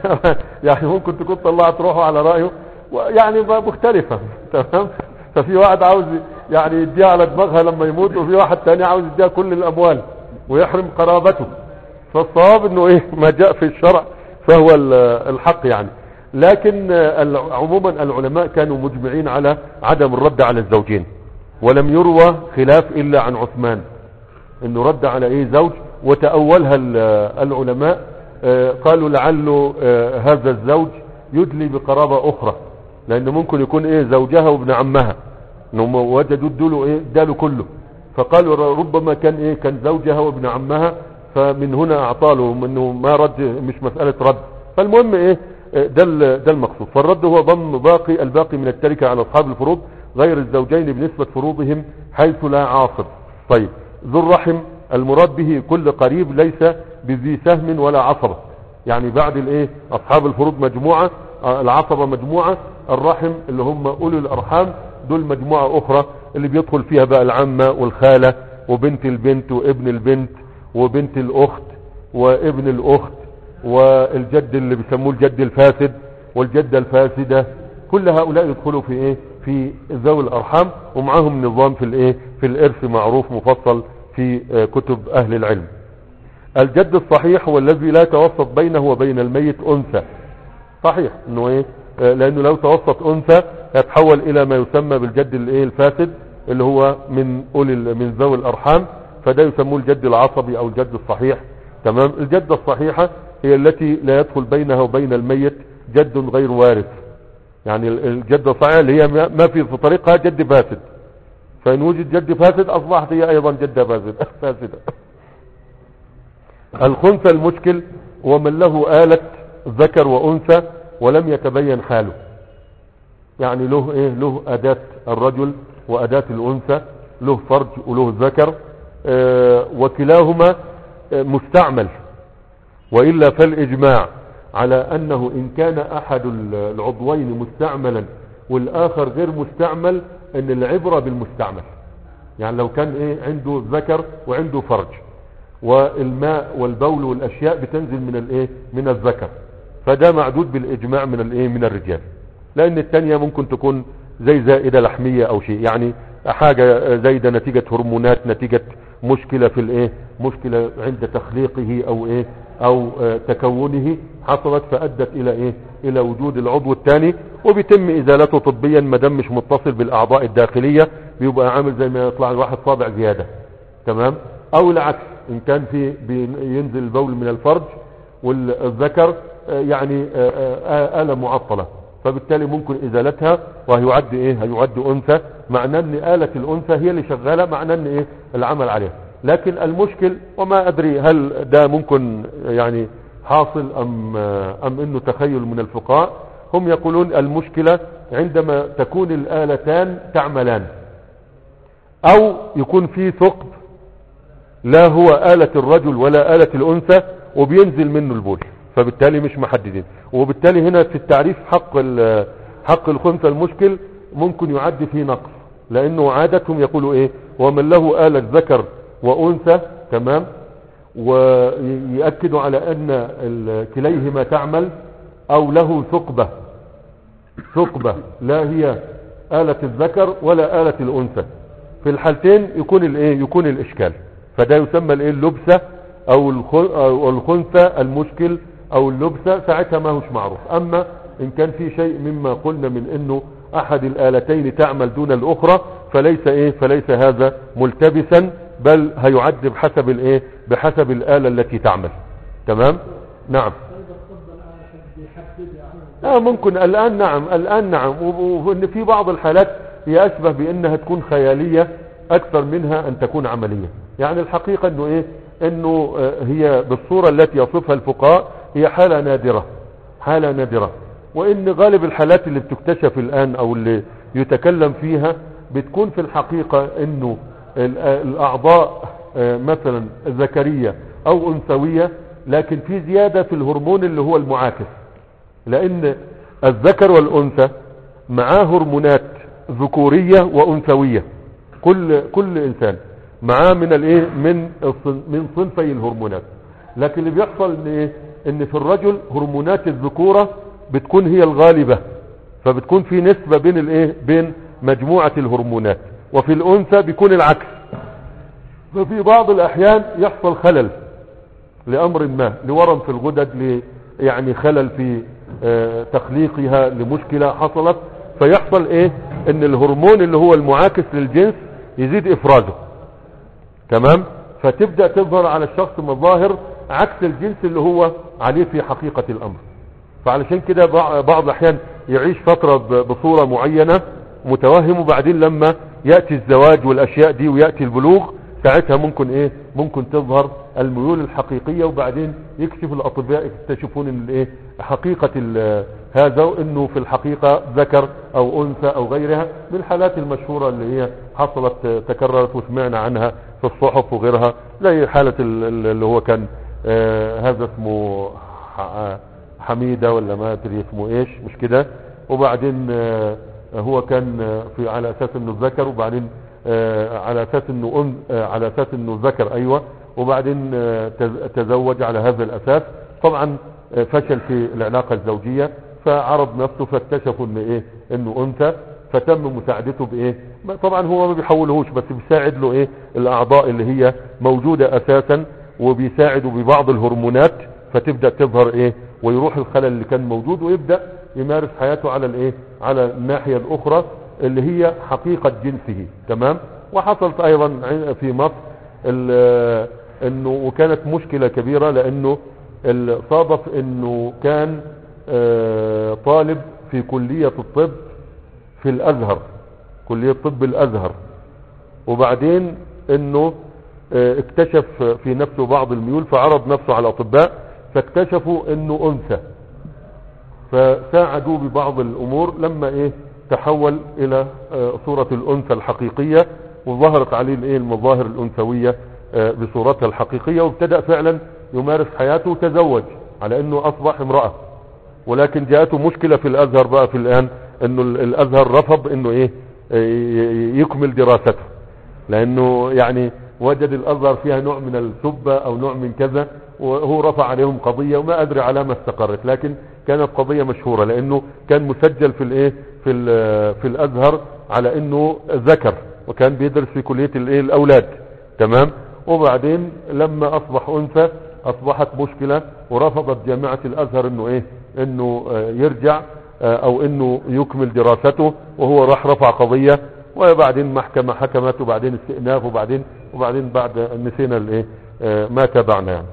يعني ممكن تكون طلعت روحه على رايه يعني مختلفه تمام ففي واحد عاوز يعني يديها على دماغها لما يموت وفي واحد تاني عاوز يديها كل الاموال ويحرم قرابته فالصواب انه ايه ما جاء في الشرع فهو ال- الحق يعني لكن ال- عموما العلماء كانوا مجمعين على عدم الرد على الزوجين ولم يروى خلاف الا عن عثمان انه رد على ايه زوج وتأولها ال- العلماء آه، قالوا لعله آه، هذا الزوج يدلي بقرابة اخرى لانه ممكن يكون ايه زوجها وابن عمها انهم وجدوا ادوا ايه اداله كله فقالوا ر- ربما كان ايه كان زوجها وابن عمها فمن هنا اعطاله انه ما رد مش مسألة رد فالمهم ايه آه، ده ال- ده المقصود فالرد هو ضم باقي الباقي من التركة على اصحاب الفروض غير الزوجين بنسبة فروضهم حيث لا عاصب طيب ذو الرحم المراد به كل قريب ليس بذي سهم ولا عصبة يعني بعد الايه اصحاب الفروض مجموعة آه، العصبة مجموعة الرحم اللي هم اولي الارحام دول مجموعة اخرى اللي بيدخل فيها بقى العمة والخالة وبنت البنت وابن البنت وبنت الاخت وابن الاخت والجد اللي بيسموه الجد الفاسد والجدة الفاسدة كل هؤلاء يدخلوا في ايه في ذوي الارحام ومعاهم نظام في الايه في الارث معروف مفصل في آه، كتب اهل العلم الجد الصحيح هو الذي لا توسط بينه وبين الميت انثى صحيح انه ايه آه، لانه لو توسط انثى يتحول الى ما يسمى بالجد الايه الفاسد اللي هو من اولي ال- من ذوي الارحام فده يسموه الجد العصبي او الجد الصحيح تمام الجدة الصحيحة هي التي لا يدخل بينها وبين الميت جد غير وارث يعني ال- الجدة الصحيحة اللي هي ما ما في في طريقها جد فاسد فإن وجد جد فاسد أصبحت هي أيضا جدة فاسد فاسدة الخنثى المشكل ومن له آلة ذكر وأنثى ولم يتبين حاله يعني له ايه له أداة الرجل وأداة الأنثى له فرج وله ذكر آه وكلاهما آه مستعمل وإلا فالإجماع على أنه إن كان أحد ال- العضوين مستعملا والآخر غير مستعمل أن العبرة بالمستعمل يعني لو كان إيه عنده ذكر وعنده فرج والماء والبول والأشياء بتنزل من الإيه من الذكر فده معدود بالإجماع من الإيه من الرجال لأن التانية ممكن تكون زي زائدة لحمية أو شيء يعني حاجة زايدة نتيجة هرمونات نتيجة مشكلة في الايه مشكلة عند تخليقه او ايه او آه، تكونه حصلت فادت الى ايه الى وجود العضو الثاني وبيتم ازالته طبيا ما دام مش متصل بالاعضاء الداخلية بيبقى عامل زي ما يطلع الواحد صابع زيادة تمام او العكس ان كان في ينزل البول من الفرج والذكر آه، يعني آه، آه، آلة معطلة فبالتالي ممكن ازالتها وهيعد ايه هيعد انثى معناه ان آلة الانثى هي اللي شغالة معناه ان ايه العمل عليها لكن المشكل وما ادري هل ده ممكن يعني حاصل ام ام انه تخيل من الفقهاء هم يقولون المشكلة عندما تكون الآلتان تعملان او يكون في ثقب لا هو آلة الرجل ولا آلة الأنثى وبينزل منه البول فبالتالي مش محددين وبالتالي هنا في التعريف حق ال- حق الخنثى المشكل ممكن يعد فيه نقص لأنه عادتهم يقولوا إيه ومن له آلة ذكر وأنثى تمام ويأكدوا على أن ال- كليهما تعمل أو له ثقبة ثقبة لا هي آلة الذكر ولا آلة الأنثى في الحالتين يكون الايه يكون الاشكال فده يسمى الايه اللبسة او الخ- أو الخنثى المشكل او اللبسة ساعتها ما هوش معروف اما ان كان في شيء مما قلنا من انه احد الالتين تعمل دون الاخرى فليس ايه فليس هذا ملتبسا بل هيعد بحسب الايه بحسب الالة التي تعمل تمام نعم اه ممكن الان نعم الان نعم و- وان في بعض الحالات هي اشبه بانها تكون خيالية اكثر منها ان تكون عملية يعني الحقيقة انه ايه انه آه، هي بالصورة التي يصفها الفقهاء هي حالة نادرة حالة نادرة وان غالب الحالات اللي بتكتشف الان او اللي يتكلم فيها بتكون في الحقيقة انه ال- آه، الاعضاء آه، مثلا ذكرية او انثوية لكن في زيادة في الهرمون اللي هو المعاكس لان الذكر والانثى معاه هرمونات ذكورية وانثوية كل كل انسان معاه من الايه من الصن- من صنفي الهرمونات لكن اللي بيحصل ان ايه ان في الرجل هرمونات الذكورة بتكون هي الغالبة فبتكون في نسبة بين الايه بين مجموعة الهرمونات وفي الانثى بيكون العكس ففي بعض الاحيان يحصل خلل لامر ما لورم في الغدد ل يعني خلل في آه، تخليقها لمشكلة حصلت فيحصل ايه ان الهرمون اللي هو المعاكس للجنس يزيد افرازه تمام فتبدأ تظهر على الشخص مظاهر عكس الجنس اللي هو عليه في حقيقة الامر فعلشان كده بع- بعض الاحيان يعيش فترة ب- بصورة معينة متوهم وبعدين لما يأتي الزواج والاشياء دي ويأتي البلوغ ساعتها ممكن ايه ممكن تظهر الميول الحقيقية وبعدين يكشف الاطباء يكتشفون ان الايه حقيقة ال- هذا انه في الحقيقة ذكر او انثى او غيرها من الحالات المشهورة اللي هي حصلت آه، تكررت وسمعنا عنها في الصحف وغيرها زي حالة ال- ال- اللي هو كان آه، هذا اسمه ح- حميدة ولا ما ادري اسمه ايش مش كده وبعدين آه، هو كان آه، في على اساس انه ذكر وبعدين آه، على اساس انه أن آه، على اساس انه ذكر ايوه وبعدين آه، تز- تزوج على هذا الاساس طبعا آه، فشل في العلاقة الزوجية فعرض نفسه فاكتشفوا ان ايه انه انثى فتم مساعدته بايه ما- طبعا هو ما بيحولهوش بس بيساعد له ايه الاعضاء اللي هي موجودة اساسا وبيساعدوا ببعض الهرمونات فتبدأ تظهر ايه ويروح الخلل اللي كان موجود ويبدأ يمارس حياته على الايه على الناحية الاخرى اللي هي حقيقة جنسه تمام وحصلت ايضا ع- في مصر ال- انه وكانت مشكلة كبيرة لانه ال- صادف انه كان آه، طالب في كلية الطب في الازهر كلية طب الازهر وبعدين انه اه، اكتشف في نفسه بعض الميول فعرض نفسه على الاطباء فاكتشفوا انه انثى فساعدوا ببعض الامور لما ايه تحول الى اه، صورة الانثى الحقيقية وظهرت عليه الايه المظاهر الانثوية اه، بصورتها الحقيقية وابتدأ فعلا يمارس حياته وتزوج على انه اصبح امرأة ولكن جاءته مشكلة في الازهر بقى في الان انه ال- الازهر رفض انه ايه اه، ي- يكمل دراسته لانه يعني وجد الازهر فيها نوع من السبة او نوع من كذا وهو رفع عليهم قضية وما ادري على ما استقرت لكن كانت قضية مشهورة لانه كان مسجل في الايه في ال- في الازهر على انه ذكر وكان بيدرس في كلية الايه الاولاد تمام وبعدين لما اصبح انثى اصبحت مشكلة ورفضت جامعة الازهر انه ايه انه آه، يرجع آه، او انه يكمل دراسته وهو راح رفع قضية وبعدين محكمة حكمت وبعدين استئناف وبعدين وبعدين بعد نسينا الايه آه، ما تابعنا يعني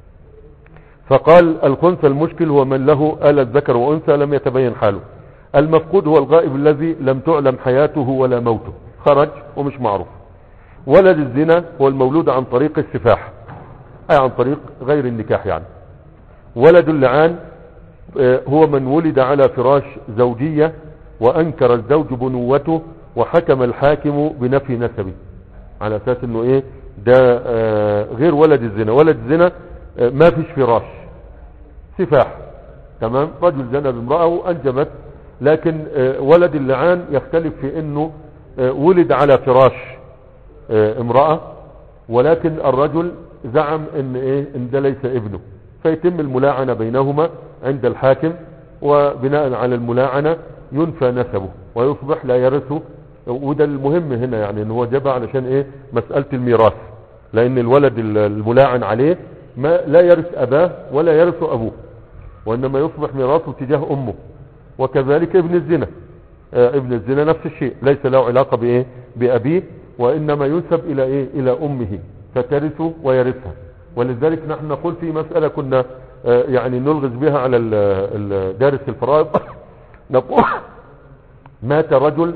فقال الخنثى المشكل هو من له آلة ذكر وأنثى لم يتبين حاله المفقود هو الغائب الذي لم تعلم حياته ولا موته خرج ومش معروف ولد الزنا هو المولود عن طريق السفاح أي عن طريق غير النكاح يعني ولد اللعان آه، هو من ولد على فراش زوجية وأنكر الزوج بنوته وحكم الحاكم بنفي نسبه على أساس أنه إيه ده آه، غير ولد الزنا ولد الزنا آه، ما فيش فراش سفاح تمام رجل زنى بامرأة وأنجبت لكن آه، ولد اللعان يختلف في أنه آه، ولد على فراش آه، امرأة ولكن الرجل زعم ان ايه ان ده ليس ابنه فيتم الملاعنة بينهما عند الحاكم وبناء على الملاعنة ينفى نسبه ويصبح لا يرثه وده المهم هنا يعني ان هو جاب علشان ايه مسألة الميراث لان الولد الملاعن عليه ما لا يرث اباه ولا يرث ابوه وانما يصبح ميراثه تجاه امه وكذلك ابن الزنا آه، ابن الزنا نفس الشيء ليس له علاقة بايه بابيه وانما ينسب الى ايه الى امه فترثه ويرثها ولذلك نحن نقول في مسألة كنا آه، يعني نلغز بها على ال- ال- دارس الفرائض نقول مات رجل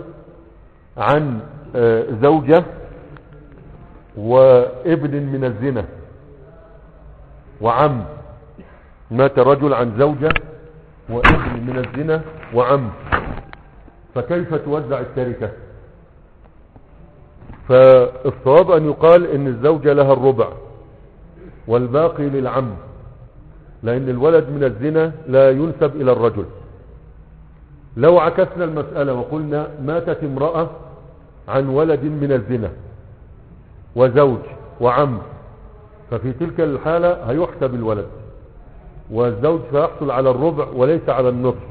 عن آه، زوجة وابن من الزنا وعم مات رجل عن زوجة وابن من الزنا وعم فكيف توزع التركة فالصواب ان يقال ان الزوجة لها الربع والباقي للعم لان الولد من الزنا لا ينسب الى الرجل لو عكسنا المسألة وقلنا ماتت امرأة عن ولد من الزنا وزوج وعم ففي تلك الحالة هيحسب الولد والزوج سيحصل على الربع وليس على النصف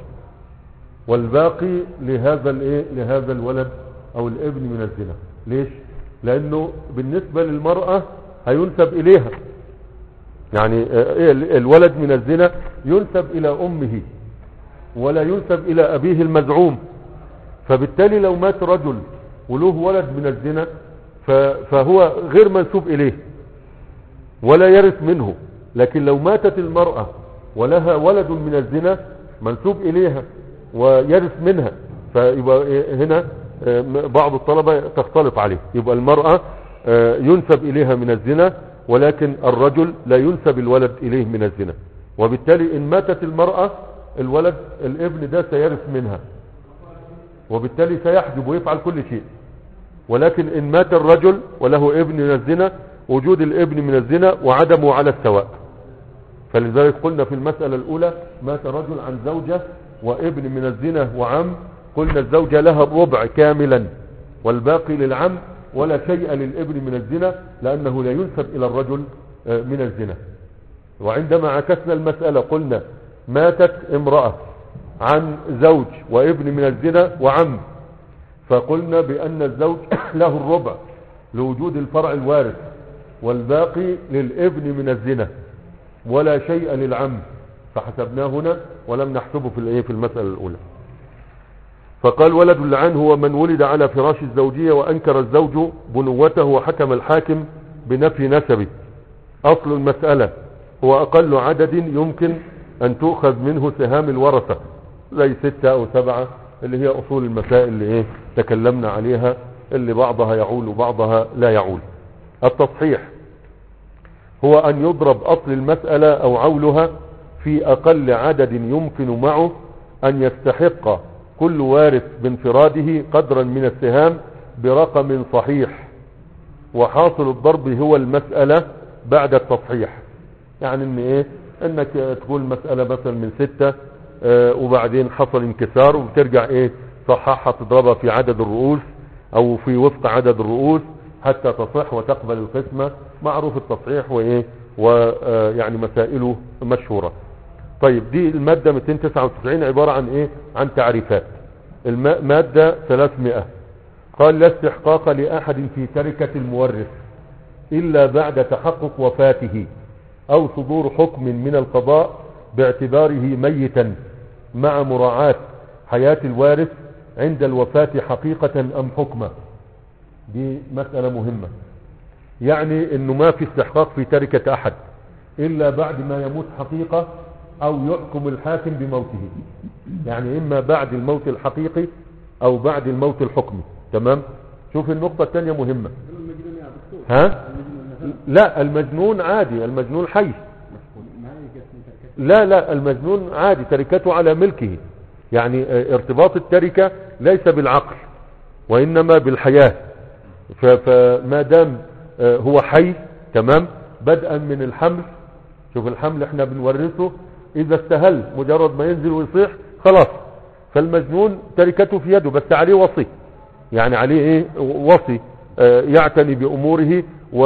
والباقي لهذا الايه لهذا الولد او الابن من الزنا ليش لانه بالنسبة للمرأة هينسب اليها يعني آه، إيه ال- الولد من الزنا ينسب الى امه ولا ينسب الى ابيه المزعوم فبالتالي لو مات رجل وله ولد من الزنا ف- فهو غير منسوب اليه ولا يرث منه لكن لو ماتت المرأة ولها ولد من الزنا منسوب إليها ويرث منها فيبقى إيه هنا آه، م- بعض الطلبة تختلط عليه يبقى المرأة آه، ينسب إليها من الزنا ولكن الرجل لا ينسب الولد إليه من الزنا وبالتالي إن ماتت المرأة الولد الابن ده سيرث منها وبالتالي سيحجب ويفعل كل شيء ولكن ان مات الرجل وله ابن من الزنا وجود الابن من الزنا وعدمه على السواء فلذلك قلنا في المسألة الاولى مات رجل عن زوجة وابن من الزنا وعم قلنا الزوجة لها الربع كاملا والباقي للعم ولا شيء للابن من الزنا لانه لا ينسب الى الرجل آه، من الزنا وعندما عكسنا المسألة قلنا ماتت امرأة عن زوج وابن من الزنا وعم فقلنا بأن الزوج له الربع لوجود الفرع الوارث والباقي للابن من الزنا ولا شيء للعم فحسبناه هنا ولم نحسبه في الايه في المسألة الأولى فقال ولد اللعان هو من ولد على فراش الزوجية وأنكر الزوج بنوته وحكم الحاكم بنفي نسبه أصل المسألة هو أقل عدد يمكن أن تؤخذ منه سهام الورثة زي ستة او سبعة اللي هي اصول المسائل اللي ايه تكلمنا عليها اللي بعضها يعول وبعضها لا يعول التصحيح هو ان يضرب اصل المسألة او عولها في اقل عدد يمكن معه ان يستحق كل وارث بانفراده قدرا من السهام برقم صحيح وحاصل الضرب هو المسألة بعد التصحيح يعني ان ايه انك تقول مسألة مثلا من ستة اه وبعدين حصل انكسار وبترجع ايه صححها تضربها في عدد الرؤوس او في وفق عدد الرؤوس حتى تصح وتقبل القسمة معروف التصحيح وايه ويعني مسائله مشهورة طيب دي المادة 299 عبارة عن ايه عن تعريفات المادة 300 قال لا استحقاق لأحد في تركة المورث إلا بعد تحقق وفاته أو صدور حكم من القضاء باعتباره ميتا مع مراعاة حياة الوارث عند الوفاة حقيقة أم حكما دي مسألة مهمة يعني انه ما في استحقاق في تركة احد الا بعد ما يموت حقيقة او يحكم الحاكم بموته يعني اما بعد الموت الحقيقي او بعد الموت الحكمي تمام شوف النقطة الثانية مهمة المجنون يا دكتور ها المجنون مثلا لا المجنون عادي المجنون حي ما يجلس من تركته لا لا المجنون عادي تركته على ملكه يعني اه، ارتباط التركة ليس بالعقل وإنما بالحياة ف- فما دام اه، هو حي تمام بدءا من الحمل شوف الحمل احنا بنورثه إذا استهل مجرد ما ينزل ويصيح خلاص فالمجنون تركته في يده بس عليه وصي يعني عليه ايه وصي اه، يعتني بأموره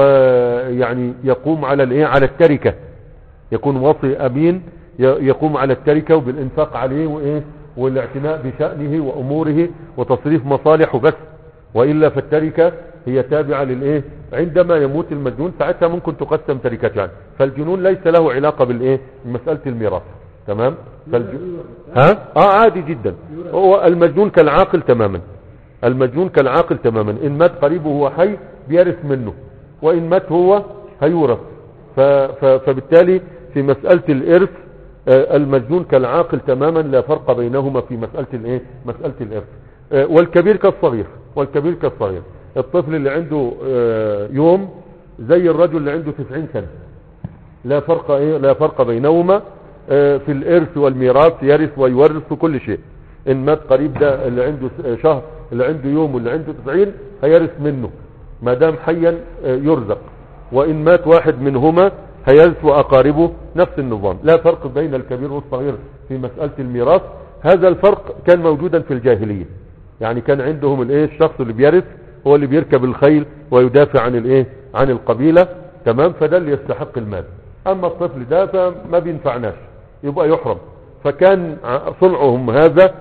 ويعني يقوم على الايه على التركه يكون وصي امين ي- يقوم على التركة وبالانفاق عليه وايه والاعتناء بشأنه واموره وتصريف مصالحه بس وإلا فالتركة هي تابعة للايه عندما يموت المجنون ساعتها ممكن تقسم تركته يعني فالجنون ليس له علاقة بالايه بمسألة الميراث تمام فالج... ها اه عادي جدا هو المجنون كالعاقل تماما المجنون كالعاقل تماما ان مات قريبه وهو حي بيرث منه وان مات هو هيورث ف... ف... فبالتالي في مسألة الإرث آه، المجنون كالعاقل تماما لا فرق بينهما في مسألة الايه مسألة الإرث آه، والكبير كالصغير والكبير كالصغير الطفل اللي عنده آه، يوم زي الرجل اللي عنده 90 سنة لا فرق ايه لا فرق بينهما آه، في الارث والميراث يرث ويورث في كل شيء ان مات قريب ده اللي عنده س- شهر اللي عنده يوم واللي عنده 90 هيرث منه ما دام حيا آه، يرزق وان مات واحد منهما هيرث واقاربه نفس النظام لا فرق بين الكبير والصغير في مسألة الميراث هذا الفرق كان موجودا في الجاهلية يعني كان عندهم الايه الشخص اللي بيرث هو اللي بيركب الخيل ويدافع عن الايه عن القبيلة تمام فده اللي يستحق المال اما الطفل ده فما بينفعناش يبقى يحرم فكان ع- صنعهم هذا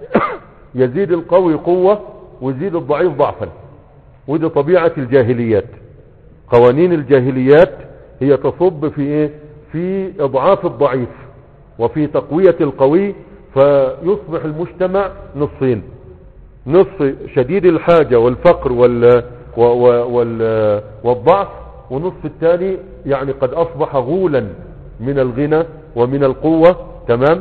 يزيد القوي قوة ويزيد الضعيف ضعفا ودي طبيعة الجاهليات قوانين الجاهليات هي تصب في ايه في اضعاف الضعيف وفي تقوية القوي فيصبح المجتمع نصين نصف شديد الحاجة والفقر وال و- و- وال والضعف ونصف الثاني يعني قد أصبح غولا من الغنى ومن القوة تمام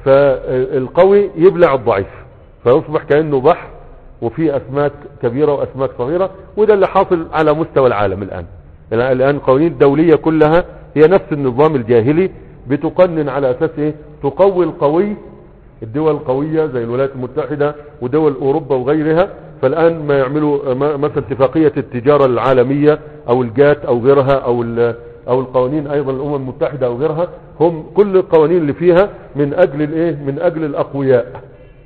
فالقوي يبلع الضعيف فيصبح كأنه بحر وفي أسماك كبيرة وأسماك صغيرة وده اللي حاصل على مستوى العالم الآن الآن القوانين الدولية كلها هي نفس النظام الجاهلي بتقنن على أساس إيه تقوي القوي الدول القوية زي الولايات المتحدة ودول أوروبا وغيرها فالآن ما يعملوا ما- مثلا اتفاقية التجارة العالمية أو الجات أو غيرها أو ال- أو القوانين أيضا الأمم المتحدة أو غيرها هم كل القوانين اللي فيها من أجل الإيه من أجل الأقوياء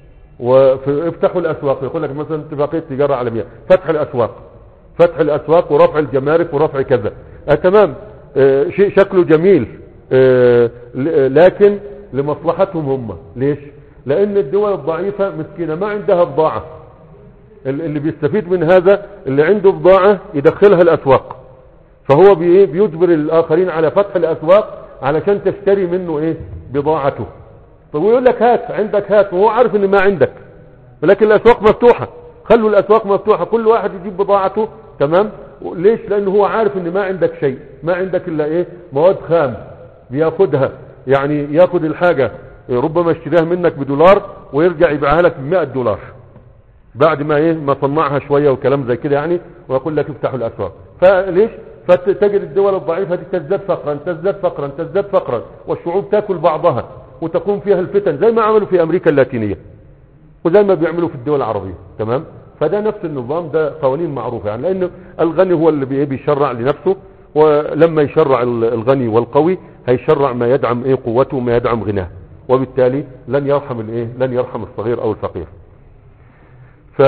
وافتحوا الأسواق يقول لك مثلا اتفاقية التجارة العالمية فتح الأسواق فتح الأسواق ورفع الجمارك ورفع كذا آه تمام آه شيء شكله جميل آه ل- لكن لمصلحتهم هم ليش لأن الدول الضعيفة مسكينة ما عندها بضاعة ال- اللي بيستفيد من هذا اللي عنده بضاعة يدخلها الأسواق فهو بي- إيه؟ بيجبر الآخرين على فتح الأسواق علشان تشتري منه إيه بضاعته طب ويقول لك هات عندك هات وهو عارف ان ما عندك ولكن الاسواق مفتوحة خلوا الاسواق مفتوحة كل واحد يجيب بضاعته تمام ليش لانه هو عارف ان ما عندك شيء ما عندك الا ايه مواد خام بياخدها يعني ياخد الحاجة ربما اشتريها منك بدولار ويرجع يبيعها لك ب 100 دولار بعد ما ايه ما صنعها شويه وكلام زي كده يعني ويقول لك افتحوا الاسواق فليش فتجد الدول الضعيفه دي تزداد فقرا تزداد فقرا تزداد فقرا والشعوب تاكل بعضها وتقوم فيها الفتن زي ما عملوا في امريكا اللاتينيه وزي ما بيعملوا في الدول العربيه تمام فده نفس النظام ده قوانين معروفه يعني لان الغني هو اللي بي- بيشرع لنفسه ولما يشرع ال- الغني والقوي هيشرع ما يدعم ايه قوته وما يدعم غناه وبالتالي لن يرحم الايه لن يرحم الصغير او الفقير ف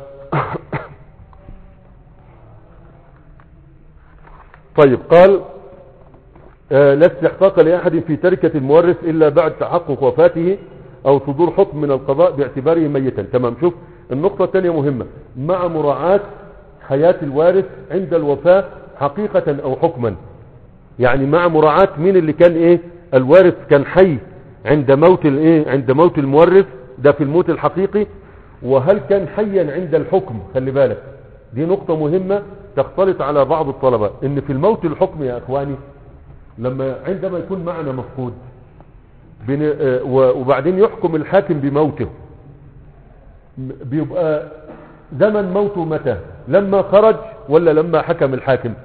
طيب قال آه، لا استحقاق لأحد في تركة المورث إلا بعد تحقق وفاته أو صدور حكم من القضاء باعتباره ميتا تمام شوف النقطة الثانية مهمة مع مراعاة حياة الوارث عند الوفاة حقيقة أو حكما يعني مع مراعاة مين اللي كان إيه الوارث كان حي عند موت الإيه عند موت المورث ده في الموت الحقيقي وهل كان حيا عند الحكم خلي بالك دي نقطة مهمة تختلط على بعض الطلبة ان في الموت الحكم يا اخواني لما عندما يكون معنا مفقود بن- آه، و- وبعدين يحكم الحاكم بموته م- بيبقى زمن موته متى لما خرج ولا لما حكم الحاكم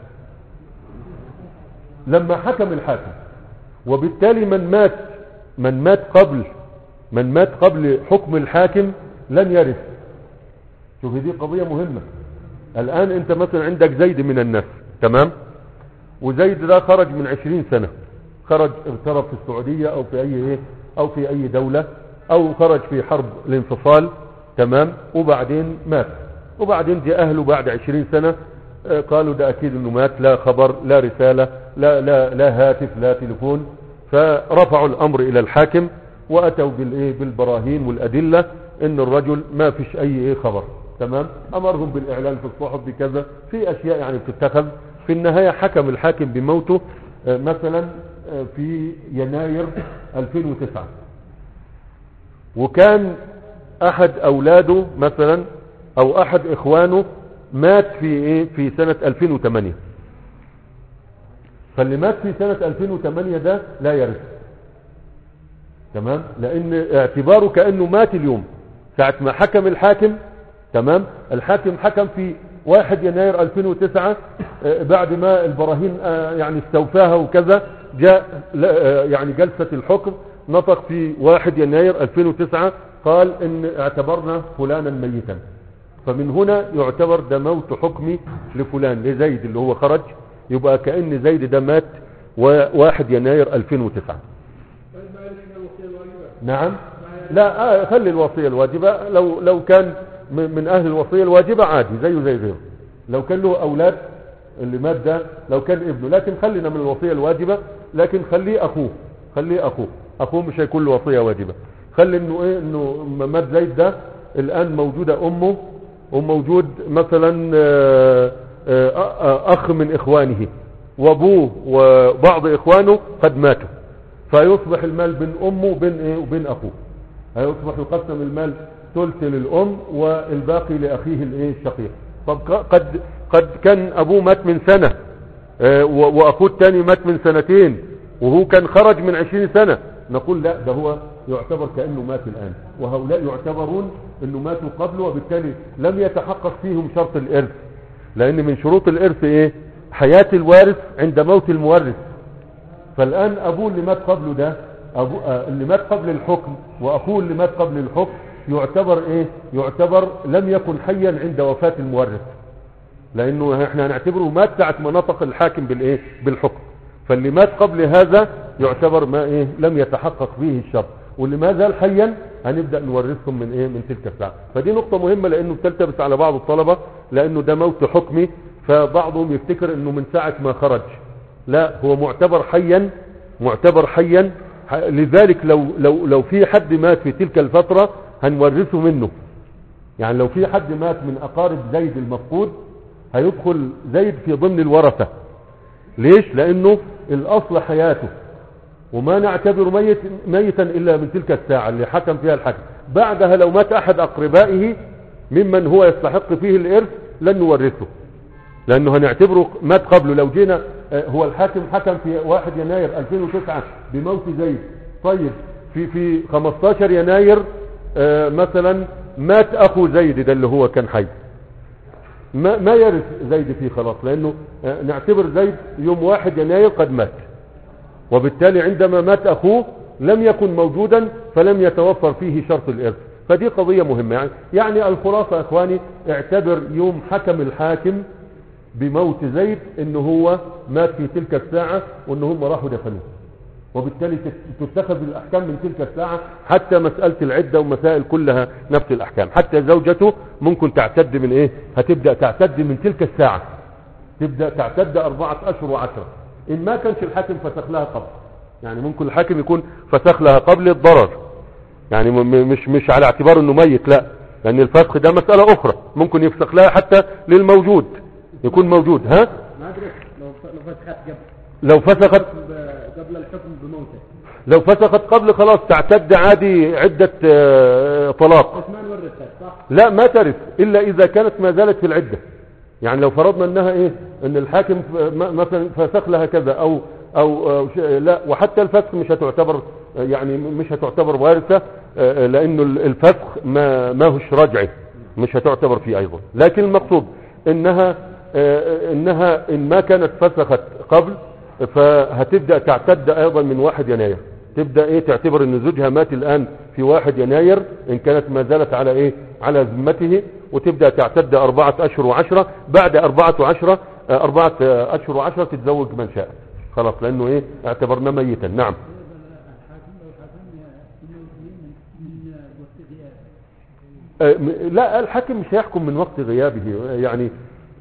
لما حكم الحاكم وبالتالي من مات من مات قبل من مات قبل حكم الحاكم لن يرث شوف دي قضية مهمة الآن أنت مثلا عندك زيد من الناس تمام وزيد ده خرج من عشرين سنة خرج اغترب في السعودية أو في أي إيه أو في أي دولة أو خرج في حرب الانفصال تمام وبعدين مات وبعدين جاء أهله بعد عشرين سنة آه، قالوا ده أكيد أنه مات لا خبر لا رسالة لا, لا, لا هاتف لا تليفون فرفعوا الأمر إلى الحاكم وأتوا بالإيه بالبراهين والأدلة ان الرجل ما فيش اي ايه خبر تمام امرهم بالاعلان في الصحف بكذا في اشياء يعني بتتخذ في النهاية حكم الحاكم بموته آه، مثلا آه، في يناير 2009 وكان احد اولاده مثلا او احد اخوانه مات في ايه في سنة 2008 فاللي مات في سنة 2008 ده لا يرث تمام لان اعتباره كأنه مات اليوم ساعة ما حكم الحاكم تمام الحاكم حكم في 1 يناير 2009 آه، بعد ما البراهين آه، يعني استوفاها وكذا جاء لا- آه، يعني جلسة الحكم نطق في 1 يناير 2009 قال ان اعتبرنا فلانا ميتا فمن هنا يعتبر ده موت حكمي لفلان لزيد اللي هو خرج يبقى كأن زيد ده مات و1 يناير 2009 طيب ما يعرف من الوصية الواجبة نعم لا آه خلي الوصية الواجبة لو لو كان من من أهل الوصية الواجبة عادي زيه زي غيره لو كان له أولاد اللي مات ده لو كان ابنه لكن خلينا من الوصية الواجبة لكن خليه أخوه خليه أخوه أخوه مش هيكون له وصية واجبة خلي إنه إيه إنه م- مات زيد ده الآن موجودة أمه وموجود مثلا آه، آه، آه، أخ من إخوانه وأبوه وبعض إخوانه قد ماتوا فيصبح المال بين امه وبين ايه وبين اخوه هيصبح يقسم المال ثلث للام والباقي لاخيه الايه الشقيق طب ق- قد قد كان ابوه مات من سنة آه، و- واخوه الثاني مات من سنتين وهو كان خرج من عشرين سنة نقول لا ده هو يعتبر كأنه مات الآن وهؤلاء يعتبرون أنه ماتوا قبله وبالتالي لم يتحقق فيهم شرط الإرث لأن من شروط الإرث إيه حياة الوارث عند موت المورث فالآن أبوه اللي مات قبله ده أبو آه اللي مات قبل الحكم وأخوه اللي مات قبل الحكم يعتبر إيه يعتبر لم يكن حيا عند وفاة المورث لأنه احنا هنعتبره مات ساعة ما نطق الحاكم بالإيه بالحكم فاللي مات قبل هذا يعتبر ما إيه لم يتحقق فيه الشرط واللي ما زال حيا هنبدأ نورثهم من إيه من تلك الساعة فدي نقطة مهمة لأنه بتلتبس على بعض الطلبة لأنه ده موت حكمي فبعضهم يفتكر أنه من ساعة ما خرج لا هو معتبر حيا معتبر حيا ح- لذلك لو لو لو في حد مات في تلك الفترة هنورثه منه يعني لو في حد مات من اقارب زيد المفقود هيدخل زيد في ضمن الورثة ليش لانه الاصل حياته وما نعتبر ميت ميتا الا من تلك الساعة اللي حكم فيها الحكم بعدها لو مات احد اقربائه ممن هو يستحق فيه الارث لن نورثه لانه هنعتبره مات قبله لو جينا آه، هو الحاكم حكم في 1 يناير 2009 بموت زيد طيب في في 15 يناير آه، مثلا مات اخو زيد ده اللي هو كان حي ما, ما يرث زيد فيه خلاص لانه آه، نعتبر زيد يوم واحد يناير قد مات وبالتالي عندما مات اخوه لم يكن موجودا فلم يتوفر فيه شرط الارث فدي قضية مهمة يعني, يعني الخلاصة يا اخواني اعتبر يوم حكم الحاكم بموت زيد ان هو مات في تلك الساعة وان هم راحوا دفنوه وبالتالي تت- تتخذ الاحكام من تلك الساعة حتى مسألة العدة ومسائل كلها نفس الاحكام حتى زوجته ممكن تعتد من ايه هتبدأ تعتد من تلك الساعة تبدأ تعتد أربعة أشهر وعشرة إن ما كانش الحاكم فسخ لها قبل يعني ممكن الحاكم يكون فسخ لها قبل الضرر يعني م- م- مش مش على اعتبار انه ميت لا لان الفسخ ده مسألة اخرى ممكن يفسخ لها حتى للموجود يكون موجود ها ما ادري لو لو فتحت قبل لو فسخت ب- قبل الحكم بموته لو فسخت قبل خلاص تعتد عادي عدة آه، طلاق بس ما نورثها صح؟ لا ما ترث الا اذا كانت ما زالت في العدة يعني لو فرضنا انها ايه ان الحاكم ف- م- مثلا فسخ لها كذا او او أو ش- لا وحتى الفسخ مش هتعتبر يعني مش هتعتبر وارثة آه، لانه ال- الفسخ ما ما هوش رجعي مش هتعتبر فيه ايضا لكن المقصود انها آه، انها ان ما كانت فسخت قبل فهتبدأ تعتد ايضا من واحد يناير تبدأ ايه تعتبر ان زوجها مات الان في واحد يناير ان كانت ما زالت على ايه على ذمته وتبدأ تعتد اربعة اشهر وعشرة بعد اربعة وعشرة آه، اربعة آه، اشهر وعشرة تتزوج من شاء خلاص لانه ايه اعتبرنا ميتا نعم آه، م- لا الحاكم مش هيحكم من وقت غيابه يعني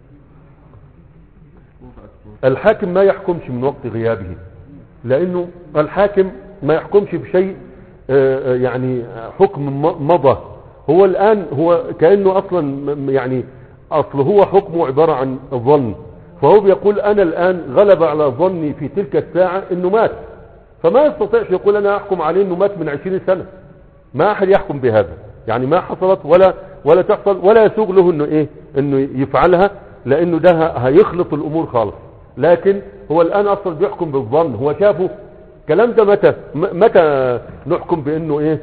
الحاكم ما يحكمش من وقت غيابه لانه الحاكم ما يحكمش بشيء آه، آه، يعني حكم م- مضى هو الان هو كانه اصلا م- يعني اصل هو حكمه عباره عن ظن فهو بيقول انا الان غلب على ظني في تلك الساعه انه مات فما يستطيعش يقول انا احكم عليه انه مات من عشرين سنه ما احد يحكم بهذا يعني ما حصلت ولا ولا تحصل ولا يسوغ له انه ايه انه يفعلها لانه ده ه- هيخلط الامور خالص لكن هو الان اصلا بيحكم بالظن هو شافه الكلام ده متى م- متى نحكم بانه ايه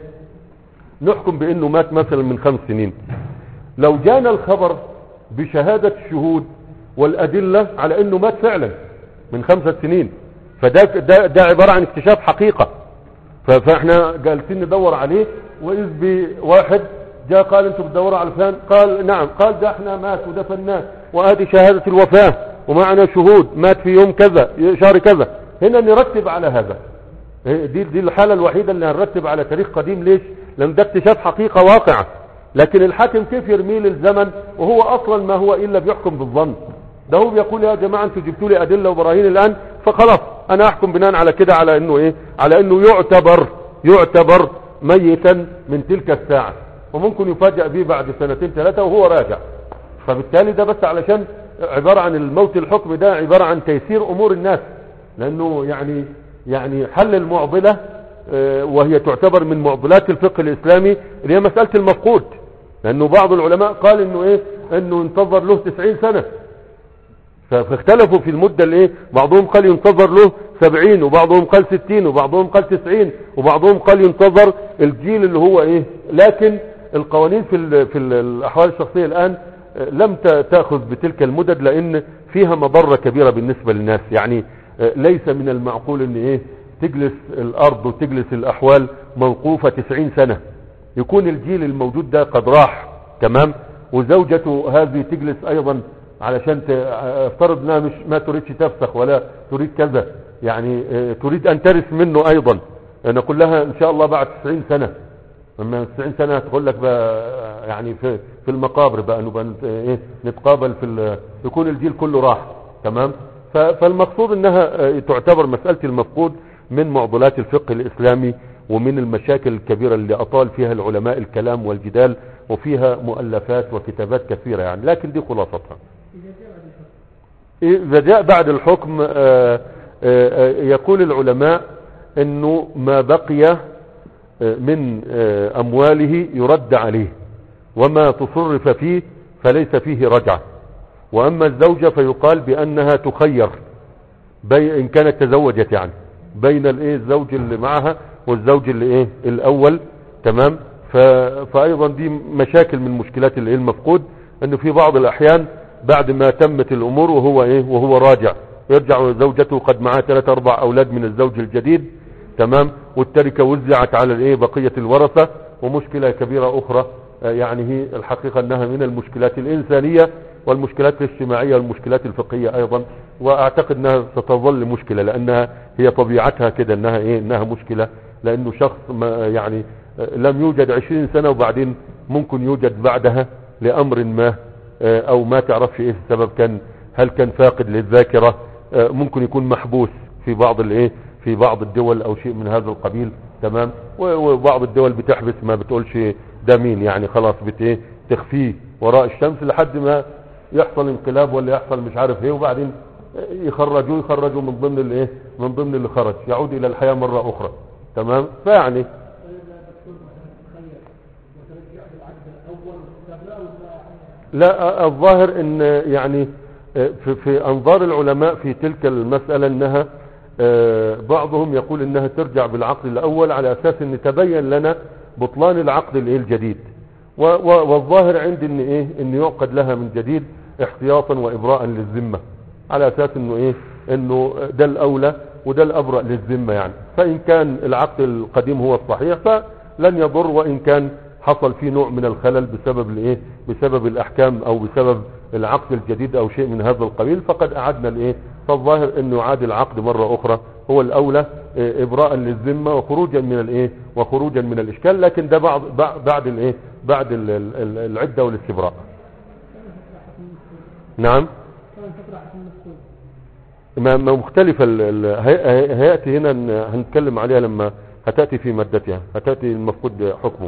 نحكم بانه مات مثلا من خمس سنين لو جانا الخبر بشهادة الشهود والادلة على انه مات فعلا من خمسة سنين فده ده, ده عبارة عن اكتشاف حقيقة ف- فاحنا جالسين ندور عليه واذ بواحد جاء قال انتم بتدوروا على فلان قال نعم قال ده احنا مات ودفناه وادي شهادة الوفاة ومعنا شهود مات في يوم كذا شهر كذا هنا نرتب على هذا دي دي الحالة الوحيدة اللي هنرتب على تاريخ قديم ليش لان ده اكتشاف حقيقة واقعة لكن الحاكم كيف يرميه للزمن وهو اصلا ما هو الا بيحكم بالظن ده هو بيقول يا جماعة انتوا جبتوا لي ادلة وبراهين الان فخلاص انا احكم بناء على كده على انه ايه على انه يعتبر يعتبر ميتا من تلك الساعة وممكن يفاجأ به بعد سنتين ثلاثة وهو راجع فبالتالي ده بس علشان عبارة عن الموت الحكم ده عبارة عن تيسير امور الناس لانه يعني يعني حل المعضلة آه، وهي تعتبر من معضلات الفقه الاسلامي اللي هي مسألة المفقود لانه بعض العلماء قال انه ايه انه ينتظر له 90 سنة ف- فاختلفوا في المدة اللي ايه بعضهم قال ينتظر له 70 وبعضهم قال 60 وبعضهم قال 90 وبعضهم قال ينتظر الجيل اللي هو ايه لكن القوانين في ال في ال الاحوال الشخصية الان آه، لم ت- تأخذ بتلك المدد لان فيها مضرة كبيرة بالنسبة للناس يعني آه، ليس من المعقول ان ايه تجلس الارض وتجلس الاحوال موقوفة 90 سنة يكون الجيل الموجود ده قد راح تمام وزوجته هذه تجلس ايضا علشان ت- افترض انها مش ما تريدش تفسخ ولا تريد كذا يعني آه، تريد ان ترث منه ايضا نقول لها ان شاء الله بعد 90 سنة اما 90 سنة تقول لك بقى آه، يعني في في المقابر بقى نبقى نت- ايه نتقابل في ال- يكون الجيل كله راح تمام ف- فالمقصود انها آه، تعتبر مسألة المفقود من معضلات الفقه الاسلامي ومن المشاكل الكبيرة اللي اطال فيها العلماء الكلام والجدال وفيها مؤلفات وكتابات كثيرة يعني لكن دي خلاصتها إذا جاء بعد الحكم آه، آه، آه، يقول العلماء انه ما بقي آه، من آه، امواله يرد عليه وما تصرف فيه فليس فيه رجعة واما الزوجة فيقال بانها تخير بي ان كانت تزوجت يعني بين الايه الزوج اللي معها والزوج اللي ايه الاول تمام ف... فايضا دي مشاكل من مشكلات الايه المفقود انه في بعض الاحيان بعد ما تمت الامور وهو ايه وهو راجع يرجع زوجته قد معها ثلاث اربع اولاد من الزوج الجديد تمام والتركه وزعت على الايه بقيه الورثه ومشكله كبيره اخرى آه، يعني هي الحقيقه انها من المشكلات الانسانيه والمشكلات الاجتماعيه والمشكلات الفقهيه ايضا واعتقد انها ستظل مشكله لانها هي طبيعتها كده انها ايه انها مشكله لانه شخص ما يعني آه، لم يوجد عشرين سنه وبعدين ممكن يوجد بعدها لامر ما آه، او ما تعرفش ايه السبب كان هل كان فاقد للذاكره آه، ممكن يكون محبوس في بعض الايه في بعض الدول او شيء من هذا القبيل تمام و- وبعض الدول بتحبس ما بتقولش ده مين يعني خلاص بت ايه تخفيه وراء الشمس لحد ما يحصل انقلاب ولا يحصل مش عارف ايه وبعدين يخرجوه يخرجوا من ضمن الايه من ضمن اللي خرج يعود الى الحياه مره اخرى تمام فيعني لا الظاهر ان يعني في, في انظار العلماء في تلك المسألة انها آه، بعضهم يقول انها ترجع بالعقد الاول على اساس ان تبين لنا بطلان العقد الايه الجديد و- و- والظاهر عندي ان ايه ان يعقد لها من جديد احتياطا وابراء للذمة على اساس انه ايه انه ده الاولى وده الابرأ للذمة يعني فان كان العقد القديم هو الصحيح فلن يضر وان كان حصل فيه نوع من الخلل بسبب الايه بسبب الاحكام او بسبب العقد الجديد او شيء من هذا القبيل فقد اعدنا الايه فالظاهر انه يعاد العقد مرة اخرى هو الاولى إيه، ابراء للذمة وخروجا من الايه وخروجا من الاشكال لكن ده بعد بعد- بعد الايه بعد ال- ال- ال- العدة والاستبراء نعم ما ما مختلفة ال- ال- هي- هي- هيأتي هنا ن- هنتكلم عليها لما هتأتي في مادتها هتأتي المفقود حكمه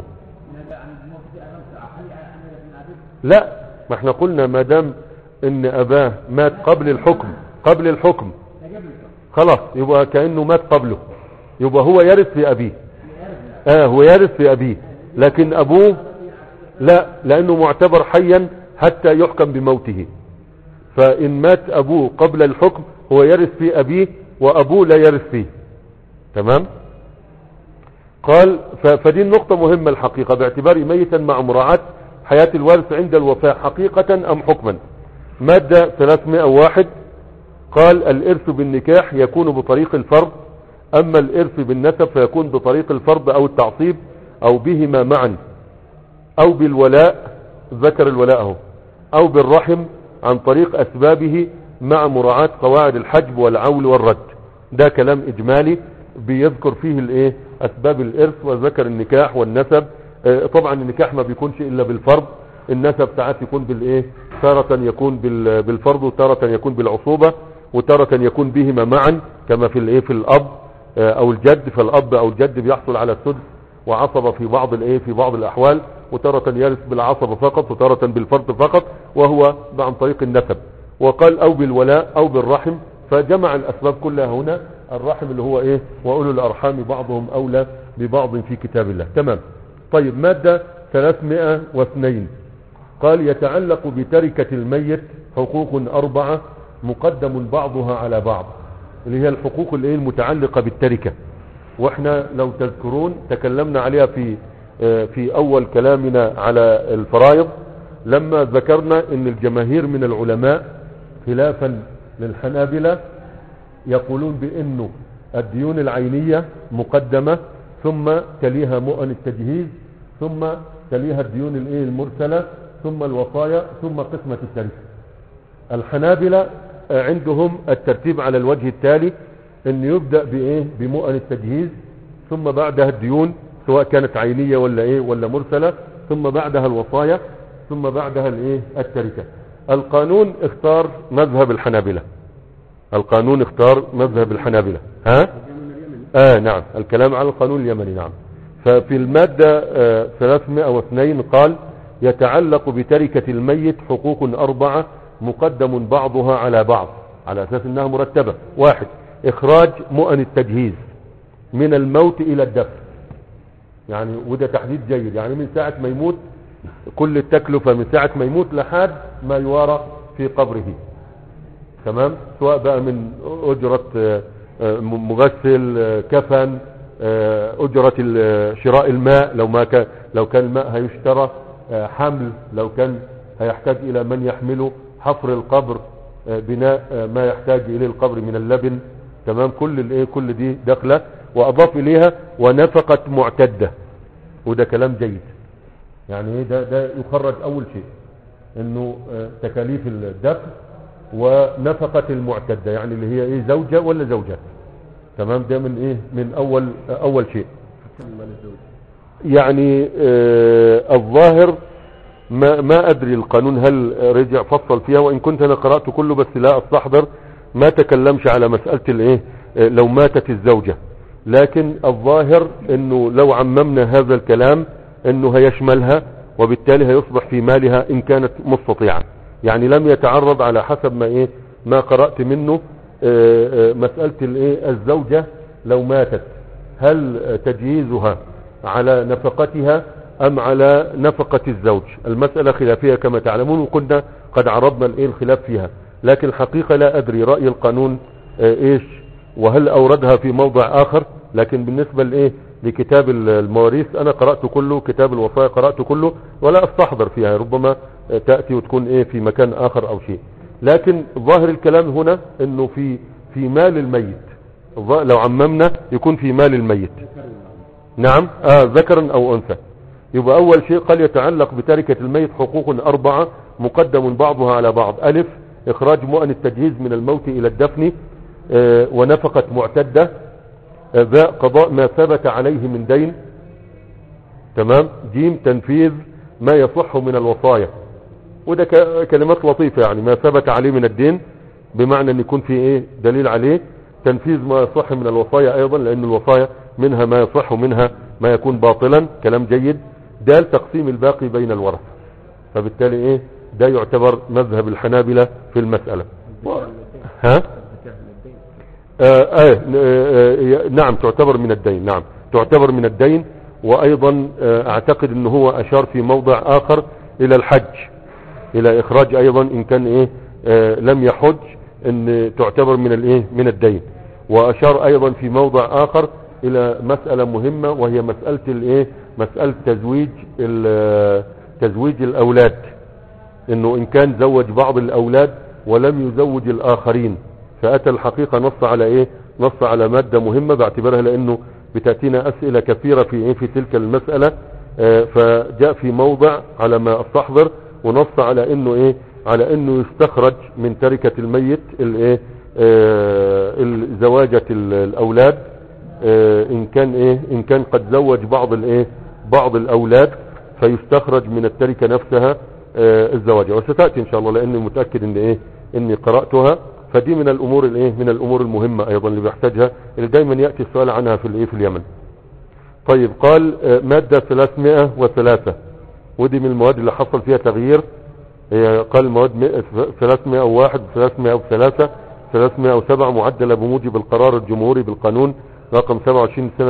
لا ما احنا قلنا ما دام ان اباه مات قبل الحكم قبل الحكم خلاص يبقى كأنه مات قبله يبقى هو يرث في ابيه اه هو يرث في ابيه لكن ابوه لا لانه معتبر حيا حتى يحكم بموته فان مات ابوه قبل الحكم هو يرث في ابيه وابوه لا يرث فيه تمام قال ف- فدي النقطة مهمة الحقيقة باعتباره ميتا مع مراعاة حياة الوارث عند الوفاة حقيقة أم حكما مادة 301 قال الإرث بالنكاح يكون بطريق الفرض أما الإرث بالنسب فيكون بطريق الفرض أو التعصيب أو بهما معا أو بالولاء ذكر الولاء اهو أو بالرحم عن طريق أسبابه مع مراعاة قواعد الحجب والعول والرد ده كلام إجمالي بيذكر فيه الايه أسباب الإرث وذكر النكاح والنسب آه، طبعا النكاح ما بيكونش إلا بالفرض النسب ساعات يكون بالإيه تارة يكون بال- بالفرض وتارة يكون بالعصوبة وتارة يكون بهما معا كما في الايه في الأب آه، أو الجد فالأب أو الجد بيحصل على السدس وعصبة في بعض الايه في بعض الاحوال وتارة يرث بالعصبة فقط وتارة بالفرد فقط وهو عن طريق النسب وقال او بالولاء او بالرحم فجمع الاسباب كلها هنا الرحم اللي هو ايه واولو الارحام بعضهم اولى ببعض في كتاب الله تمام طيب مادة 302 قال يتعلق بتركة الميت حقوق اربعة مقدم بعضها على بعض اللي هي الحقوق الايه المتعلقة بالتركة واحنا لو تذكرون تكلمنا عليها في آه، في اول كلامنا على الفرائض لما ذكرنا ان الجماهير من العلماء خلافا للحنابلة يقولون بانه الديون العينية مقدمة ثم تليها مؤن التجهيز ثم تليها الديون الايه المرسلة ثم الوصايا ثم قسمة التركة الحنابلة آه، عندهم الترتيب على الوجه التالي ان يبدأ بايه بمؤن التجهيز ثم بعدها الديون سواء كانت عينية ولا ايه ولا مرسلة ثم بعدها الوصايا ثم بعدها الايه التركة القانون اختار مذهب الحنابلة القانون اختار مذهب الحنابلة ها اه نعم الكلام على القانون اليمني نعم ففي المادة آه 302 قال يتعلق بتركة الميت حقوق أربعة مقدم بعضها على بعض على أساس أنها مرتبة واحد إخراج مؤن التجهيز من الموت إلى الدفن يعني وده تحديد جيد يعني من ساعة ما يموت كل التكلفة من ساعة ما يموت لحد ما يوارى في قبره تمام سواء بقى من أجرة آه، آه، مغسل آه، كفن آه، أجرة ال- شراء الماء لو ما كان لو كان الماء هيشترى آه، حمل لو كان هيحتاج إلى من يحمله حفر القبر آه، بناء آه، ما يحتاج إليه القبر من اللبن تمام كل الايه كل دي داخله واضاف اليها ونفقه معتده وده كلام جيد يعني ايه ده ده يخرج اول شيء انه آه، تكاليف الدفن ونفقه المعتده يعني اللي هي ايه زوجه ولا زوجات تمام ده من ايه من اول آه، اول شيء كم مال الزوج يعني آه الظاهر ما, ما أدري القانون هل رجع فصل فيها وإن كنت أنا قرأت كله بس لا أستحضر ما تكلمش على مسألة الإيه آه، لو ماتت الزوجة لكن الظاهر أنه لو عممنا هذا الكلام أنه هيشملها وبالتالي هيصبح في مالها إن كانت مستطيعة يعني لم يتعرض على حسب ما إيه ما قرأت منه آه، آه، مسألة الإيه الزوجة لو ماتت هل تجهيزها على نفقتها أم على نفقة الزوج المسألة خلافية كما تعلمون وكنا قد عرضنا الإيه الخلاف فيها لكن الحقيقة لا أدري رأي القانون آه، إيش وهل أوردها في موضع آخر لكن بالنسبة لإيه لكتاب المواريث أنا قرأت كله كتاب الوصايا قرأت كله ولا أستحضر فيها ربما آه، تأتي وتكون إيه في مكان آخر أو شيء لكن ظاهر الكلام هنا أنه في في مال الميت الظا- لو عممنا يكون في مال الميت نعم آه ذكرا او انثى يبقى اول شيء قال يتعلق بتركة الميت حقوق اربعة مقدم بعضها على بعض الف اخراج مؤن التجهيز من الموت الى الدفن آه ونفقة معتدة آه باء قضاء ما ثبت عليه من دين تمام جيم تنفيذ ما يصح من الوصايا وده ك- كلمات لطيفة يعني ما ثبت عليه من الدين بمعنى ان يكون في ايه دليل عليه تنفيذ ما يصح من الوصايا ايضا لان الوصايا منها ما يصح ومنها ما يكون باطلا كلام جيد دال تقسيم الباقي بين الورثة فبالتالي ايه ده يعتبر مذهب الحنابلة في المسألة و... ها الزكاة من الدين آه آه آه آه نعم تعتبر من الدين نعم تعتبر من الدين وايضا آه اعتقد انه هو اشار في موضع اخر الى الحج الى اخراج ايضا ان كان ايه آه لم يحج ان تعتبر من الايه من الدين واشار ايضا في موضع اخر الى مسألة مهمة وهي مسألة الايه مسألة تزويج ال- تزويج الاولاد انه ان كان زوج بعض الاولاد ولم يزوج الاخرين فاتى الحقيقة نص على ايه نص على مادة مهمة باعتبارها لانه بتأتينا اسئلة كثيرة في ايه في تلك المسألة آه، فجاء في موضع على ما استحضر ونص على انه ايه على انه يستخرج من تركة الميت الايه آه، ال- زواجة ال- الاولاد آه، ان كان ايه ان كان قد زوج بعض الايه بعض الاولاد فيستخرج من التركة نفسها آه، الزواج وستأتي ان شاء الله لاني متأكد ان ايه اني قرأتها فدي من الامور الايه من الامور المهمة ايضا اللي بيحتاجها اللي دايما يأتي السؤال عنها في الايه في اليمن طيب قال آه، مادة 303 ودي من المواد اللي حصل فيها تغيير هي قال المواد م- 301 303 307 معدلة بموجب القرار الجمهوري بالقانون رقم 27 سنة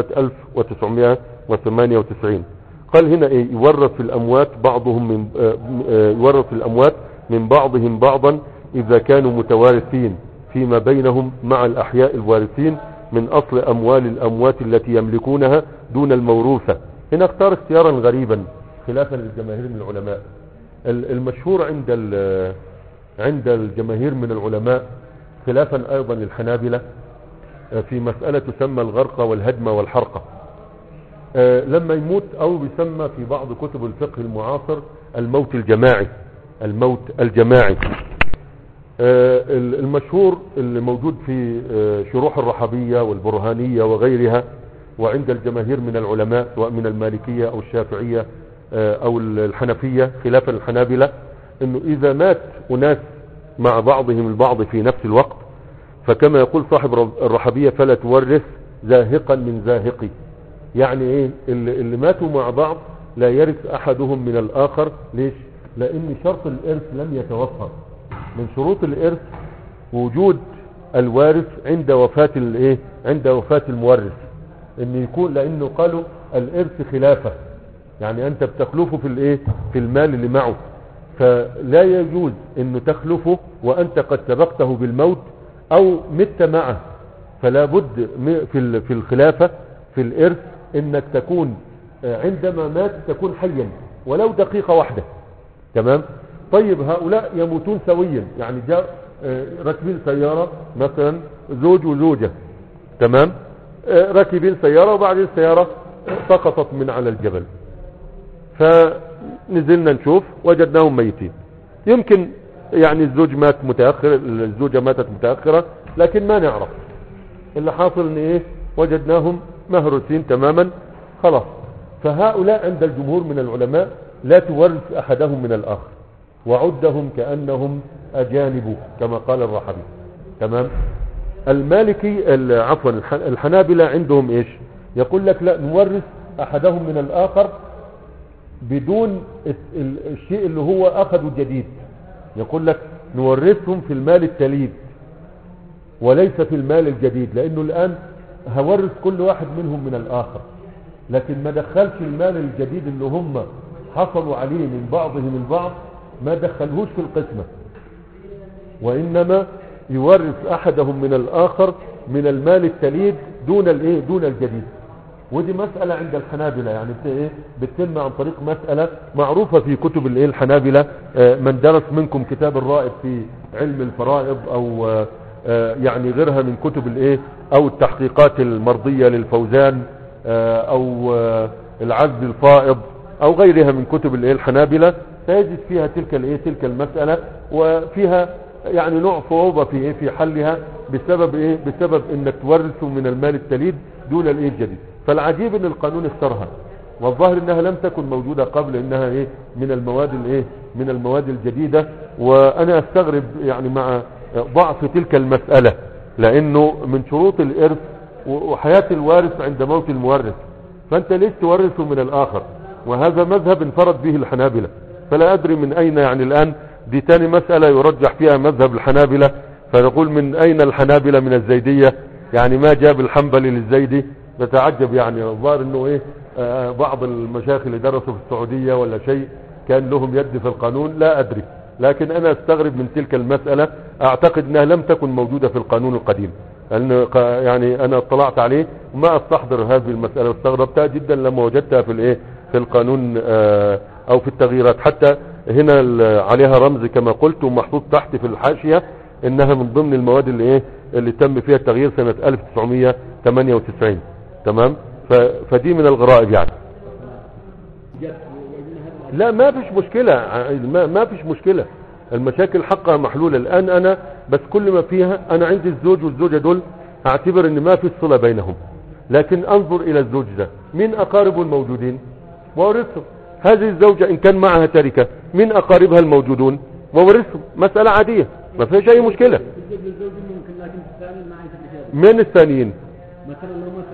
1998 قال هنا ايه يورث في الاموات بعضهم من آه، آه، يورث في الاموات من بعضهم بعضا اذا كانوا متوارثين فيما بينهم مع الاحياء الوارثين من اصل اموال الاموات التي يملكونها دون الموروثة هنا اختار اختيارا غريبا خلافا للجماهير من العلماء ال- المشهور عند ال- عند الجماهير من العلماء خلافا ايضا للحنابلة آه، في مسألة تسمى الغرقة والهدمة والحرقة آه، لما يموت او بيسمى في بعض كتب الفقه المعاصر الموت الجماعي الموت الجماعي آه، ال- المشهور اللي موجود في آه، شروح الرحبية والبرهانية وغيرها وعند الجماهير من العلماء سواء من المالكية او الشافعية آه، او ال- الحنفية خلافا الحنابلة انه اذا مات اناس مع بعضهم البعض في نفس الوقت فكما يقول صاحب الر- الرحبية فلا تورث زاهقا من زاهقي يعني ايه اللي, اللي ماتوا مع بعض لا يرث احدهم من الاخر ليش لان شرط الارث لم يتوفر من شروط الارث وجود الوارث عند وفاة الايه عند وفاة المورث ان يكون لانه قالوا الارث خلافة يعني انت بتخلفه في الايه في المال اللي معه فلا يجوز انه تخلفه وانت قد سبقته بالموت او مت معه فلا بد م- في ال- في الخلافة في الإرث إنك تكون آه، عندما مات تكون حيا ولو دقيقة واحدة تمام طيب هؤلاء يموتون سويا يعني جاء آه، راكبين سيارة مثلا زوج وزوجة تمام آه، راكبين سيارة وبعدين السيارة سقطت من على الجبل فنزلنا نشوف وجدناهم ميتين يمكن يعني الزوج مات متأخر الزوجة ماتت متأخرة لكن ما نعرف اللي حاصل ان ايه وجدناهم مهروسين تماما خلاص فهؤلاء عند الجمهور من العلماء لا تورث احدهم من الاخر وعدهم كأنهم اجانب كما قال الرحبي تمام المالكي ال- عفوا الح- الحنابلة عندهم ايش يقول لك لا نورث احدهم من الاخر بدون الت- ال- الشيء اللي هو اخذه جديد يقول لك نورثهم في المال التليد وليس في المال الجديد لانه الان هورث كل واحد منهم من الاخر لكن ما دخلش المال الجديد اللي هم حصلوا عليه من بعضهم البعض ما دخلهوش في القسمة وانما يورث احدهم من الاخر من المال التليد دون الايه دون الجديد ودي مسألة عند الحنابلة يعني بت- ايه بتتم عن طريق مسألة معروفة في كتب الايه الحنابلة آه، من درس منكم كتاب الرائد في علم الفرائض او آه، آه، يعني غيرها من كتب الايه او التحقيقات المرضية للفوزان آه، او آه، العزل الفائض او غيرها من كتب الايه الحنابلة سيجد فيها تلك الايه تلك المسألة وفيها يعني نوع صعوبة في ايه في حلها بسبب ايه بسبب انك تورثه من المال التليد دون الايه الجديد فالعجيب ان القانون استرها والظاهر انها لم تكن موجودة قبل انها ايه من المواد الايه من المواد الجديدة وانا استغرب يعني مع ضعف تلك المسألة لانه من شروط الارث وحياة الوارث عند موت المورث فانت ليش تورثه من الاخر وهذا مذهب انفرد به الحنابلة فلا ادري من اين يعني الان دي تاني مسألة يرجح فيها مذهب الحنابلة فنقول من اين الحنابلة من الزيدية يعني ما جاب الحنبلي للزيدي نتعجب يعني الظاهر انه ايه آه بعض المشايخ اللي درسوا في السعودية ولا شيء كان لهم يد في القانون لا ادري لكن انا استغرب من تلك المسألة اعتقد انها لم تكن موجودة في القانون القديم لان ق- يعني انا اطلعت عليه وما استحضر هذه المسألة واستغربتها جدا لما وجدتها في الايه في القانون آه او في التغييرات حتى هنا ال- عليها رمز كما قلت ومحطوط تحت في الحاشية انها من ضمن المواد اللي ايه اللي تم فيها التغيير سنة 1998 تمام ف- فدي من الغرائب يعني جد وإن هذا لا ما فيش مشكلة ع- ما, ما فيش مشكلة المشاكل حقها محلولة الآن أنا بس كل ما فيها أنا عندي الزوج والزوجة دول أعتبر أن ما في صلة بينهم لكن أنظر إلى الزوج ده من أقاربه الموجودين وأورثهم هذه الزوجة إن كان معها تركة من أقاربها الموجودون وورثهم مسألة عادية ما فيهاش أي مشكلة بالنسبة للزوج ممكن لكن في الثاني ما عندك مشاكل من الثانيين مثلا لو مات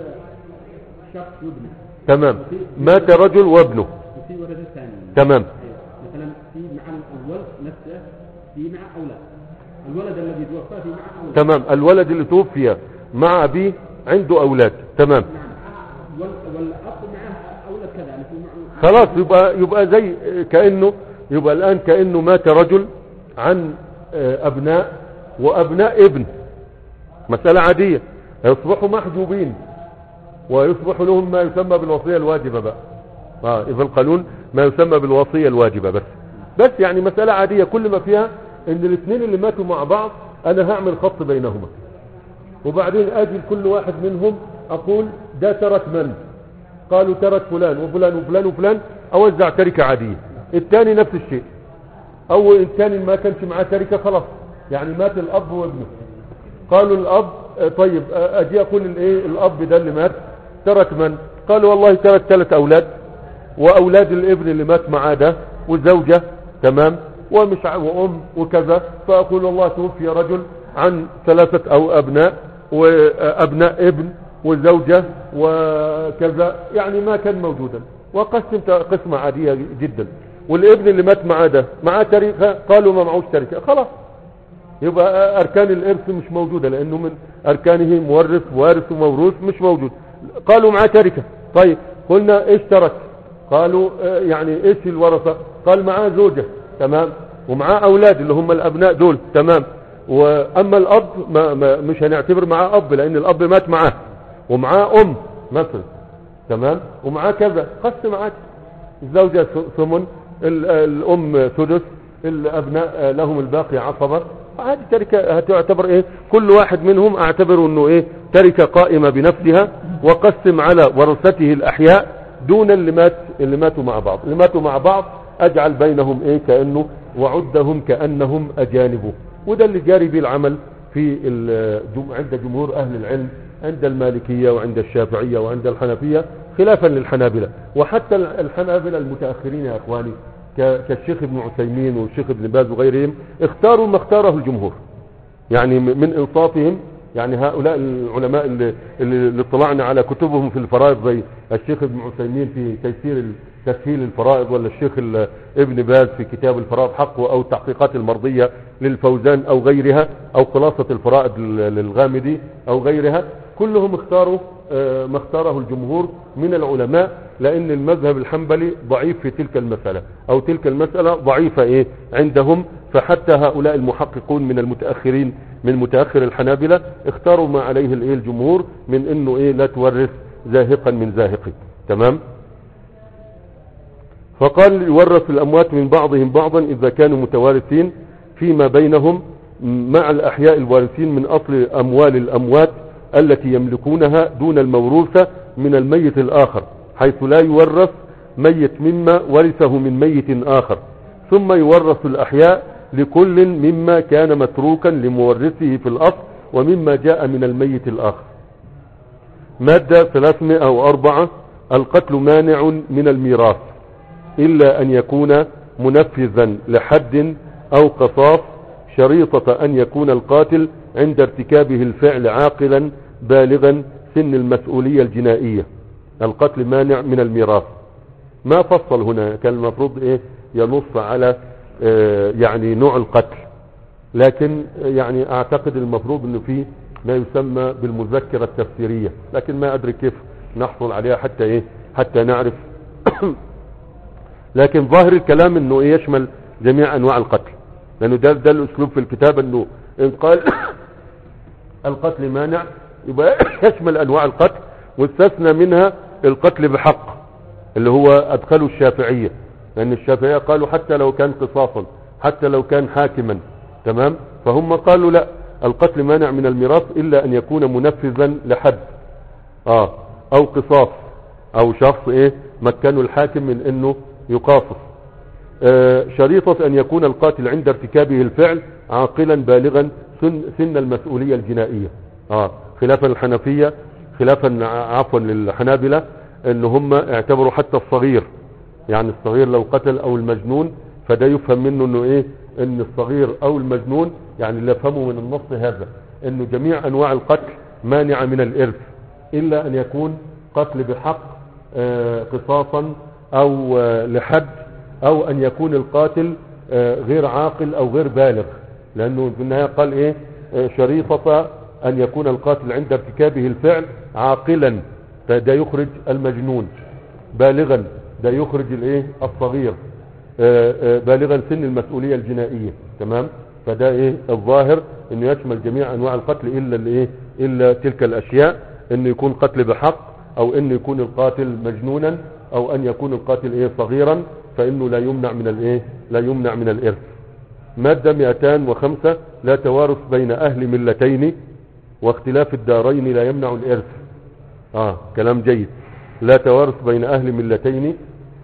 شخص وابنه تمام مات رجل وابنه وفي ولد الثاني تمام أيوة. مثلا في مع الولد نفسه في مع اولاد الولد الذي توفى في مع اولاد تمام الولد اللي توفي مع أبيه عنده أولاد تمام نعم وال- والاب معه اولاد كذلك ومعه خلاص يبقى يبقى زي كأنه يبقى الآن كأنه مات رجل عن آه، أبناء وأبناء ابن مسألة عادية يصبحوا محجوبين ويصبح لهم ما يسمى بالوصية الواجبة بقى آه في القانون ما يسمى بالوصية الواجبة بس بس يعني مسألة عادية كل ما فيها ان الاثنين اللي ماتوا مع بعض انا هعمل خط بينهما وبعدين اجي لكل واحد منهم اقول ده ترك من قالوا ترك فلان وفلان وفلان وفلان اوزع تركة عادية الثاني نفس الشيء او الثاني ما كانش معاه تركة خلاص يعني مات الاب وابنه قالوا الاب آه، طيب آه، اجي اقول الايه الاب ده اللي مات ترك من قالوا والله ترك ثلاث اولاد واولاد الابن اللي مات معاه ده وزوجة تمام ومش ع- وام وكذا فاقول والله توفي رجل عن ثلاثة او ابناء وابناء ابن وزوجة وكذا يعني ما كان موجودا وقسمت قسمة عادية جدا والابن اللي مات معاه ده معاه تركة قالوا ما معوش تركة خلاص يبقى اركان الارث مش موجودة لانه من اركانه مورث وارث وموروث مش موجود قالوا معاه تركة طيب قلنا ايش ترك قالوا آه، يعني ايش الورثة قال معاه زوجة تمام ومعاه اولاد اللي هم الابناء دول تمام واما الاب ما ما مش هنعتبر معاه اب لان الاب مات معاه ومعاه ام مثلا تمام ومعاه كذا قسم عادي الزوجة ث- ثمن ال- الام سدس الابناء آه، لهم الباقي عصبة عادي تركة هتعتبر ايه كل واحد منهم اعتبره انه ايه تركة قائمة بنفسها وقسم على ورثته الاحياء دون اللي مات اللي ماتوا مع بعض اللي ماتوا مع بعض اجعل بينهم ايه كأنه وعدهم كأنهم اجانبه وده اللي جاري به العمل في ال- جم- عند جمهور اهل العلم عند المالكية وعند الشافعية وعند الحنفية خلافا للحنابلة وحتى الحنابلة المتأخرين يا اخواني ك- كالشيخ ابن عثيمين والشيخ ابن باز وغيرهم اختاروا ما اختاره الجمهور يعني م- من انصافهم يعني هؤلاء العلماء اللي, اللي اطلعنا على كتبهم في الفرائض زي الشيخ ابن عثيمين في تيسير ال- تسهيل الفرائض ولا الشيخ ال- ابن باز في كتاب الفرائض حقه او التحقيقات المرضية للفوزان او غيرها او خلاصة الفرائض لل- للغامدي او غيرها كلهم اختاروا آه، ما اختاره الجمهور من العلماء لان المذهب الحنبلي ضعيف في تلك المسألة او تلك المسألة ضعيفة ايه عندهم فحتى هؤلاء المحققون من المتأخرين من متأخر الحنابلة اختاروا ما عليه الايه الجمهور من انه ايه لا تورث زاهقا من زاهق تمام فقال يورث الأموات من بعضهم بعضا إذا كانوا متوارثين فيما بينهم مع الأحياء الوارثين من أصل أموال الأموات التي يملكونها دون الموروثة من الميت الآخر حيث لا يورث ميت مما ورثه من ميت آخر ثم يورث الأحياء لكل مما كان متروكا لمورثه في الأصل ومما جاء من الميت الآخر مادة 304 القتل مانع من الميراث إلا أن يكون منفذا لحد أو قصاص شريطة أن يكون القاتل عند ارتكابه الفعل عاقلا بالغا سن المسؤولية الجنائية القتل مانع من الميراث ما فصل هنا كان المفروض ايه ينص على آه يعني نوع القتل لكن يعني اعتقد المفروض انه في ما يسمى بالمذكرة التفسيرية لكن ما ادري كيف نحصل عليها حتى ايه حتى نعرف لكن ظاهر الكلام انه ايه يشمل جميع انواع القتل لانه ده ده الاسلوب في الكتاب انه ان قال القتل مانع يبقى يشمل انواع القتل واستثنى منها القتل بحق اللي هو ادخلوا الشافعية لان الشافعية قالوا حتى لو كان قصاصا حتى لو كان حاكما تمام فهم قالوا لا القتل مانع من الميراث الا ان يكون منفذا لحد اه او قصاص او شخص ايه مكنه الحاكم من انه يقاصص آه شريطة ان يكون القاتل عند ارتكابه الفعل عاقلا بالغا سن, سن المسؤولية الجنائية اه خلافا الحنفية خلافا عفوا للحنابلة ان هم اعتبروا حتى الصغير يعني الصغير لو قتل او المجنون فده يفهم منه انه ايه ان الصغير او المجنون يعني اللي يفهمه من النص هذا انه جميع انواع القتل مانعة من الارث الا ان يكون قتل بحق آه قصاصا او آه لحد او ان يكون القاتل آه غير عاقل او غير بالغ لانه في النهاية قال ايه شريطة ان يكون القاتل عند ارتكابه الفعل عاقلا ده يخرج المجنون بالغا ده يخرج الايه الصغير بالغا سن المسؤولية الجنائية تمام فده ايه الظاهر انه يشمل جميع انواع القتل الا الايه الا تلك الاشياء انه يكون قتل بحق او انه يكون القاتل مجنونا او ان يكون القاتل ايه صغيرا فانه لا يمنع من الايه لا يمنع من الارث مادة 205 لا توارث بين اهل ملتين واختلاف الدارين لا يمنع الارث اه كلام جيد لا توارث بين اهل ملتين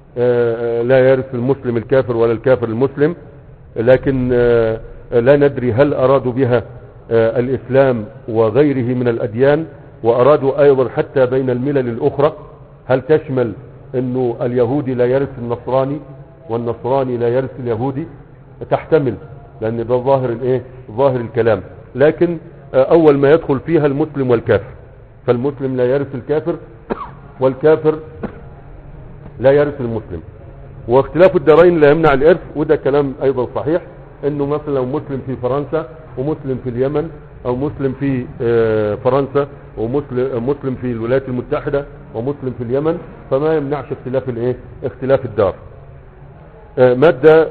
آه لا يرث المسلم الكافر ولا الكافر المسلم لكن آه لا ندري هل ارادوا بها آه الاسلام وغيره من الاديان وارادوا ايضا حتى بين الملل الاخرى هل تشمل انه اليهودي لا يرث النصراني والنصراني لا يرث اليهودي تحتمل لان ده ظاهر الايه ظاهر الكلام لكن اول ما يدخل فيها المسلم والكافر فالمسلم لا يرث الكافر والكافر لا يرث المسلم واختلاف الدارين لا يمنع الارث وده كلام ايضا صحيح انه مثلا لو مسلم في فرنسا ومسلم في اليمن او مسلم في فرنسا ومسلم مسلم في الولايات المتحدة ومسلم في اليمن فما يمنعش اختلاف الايه اختلاف الدار مادة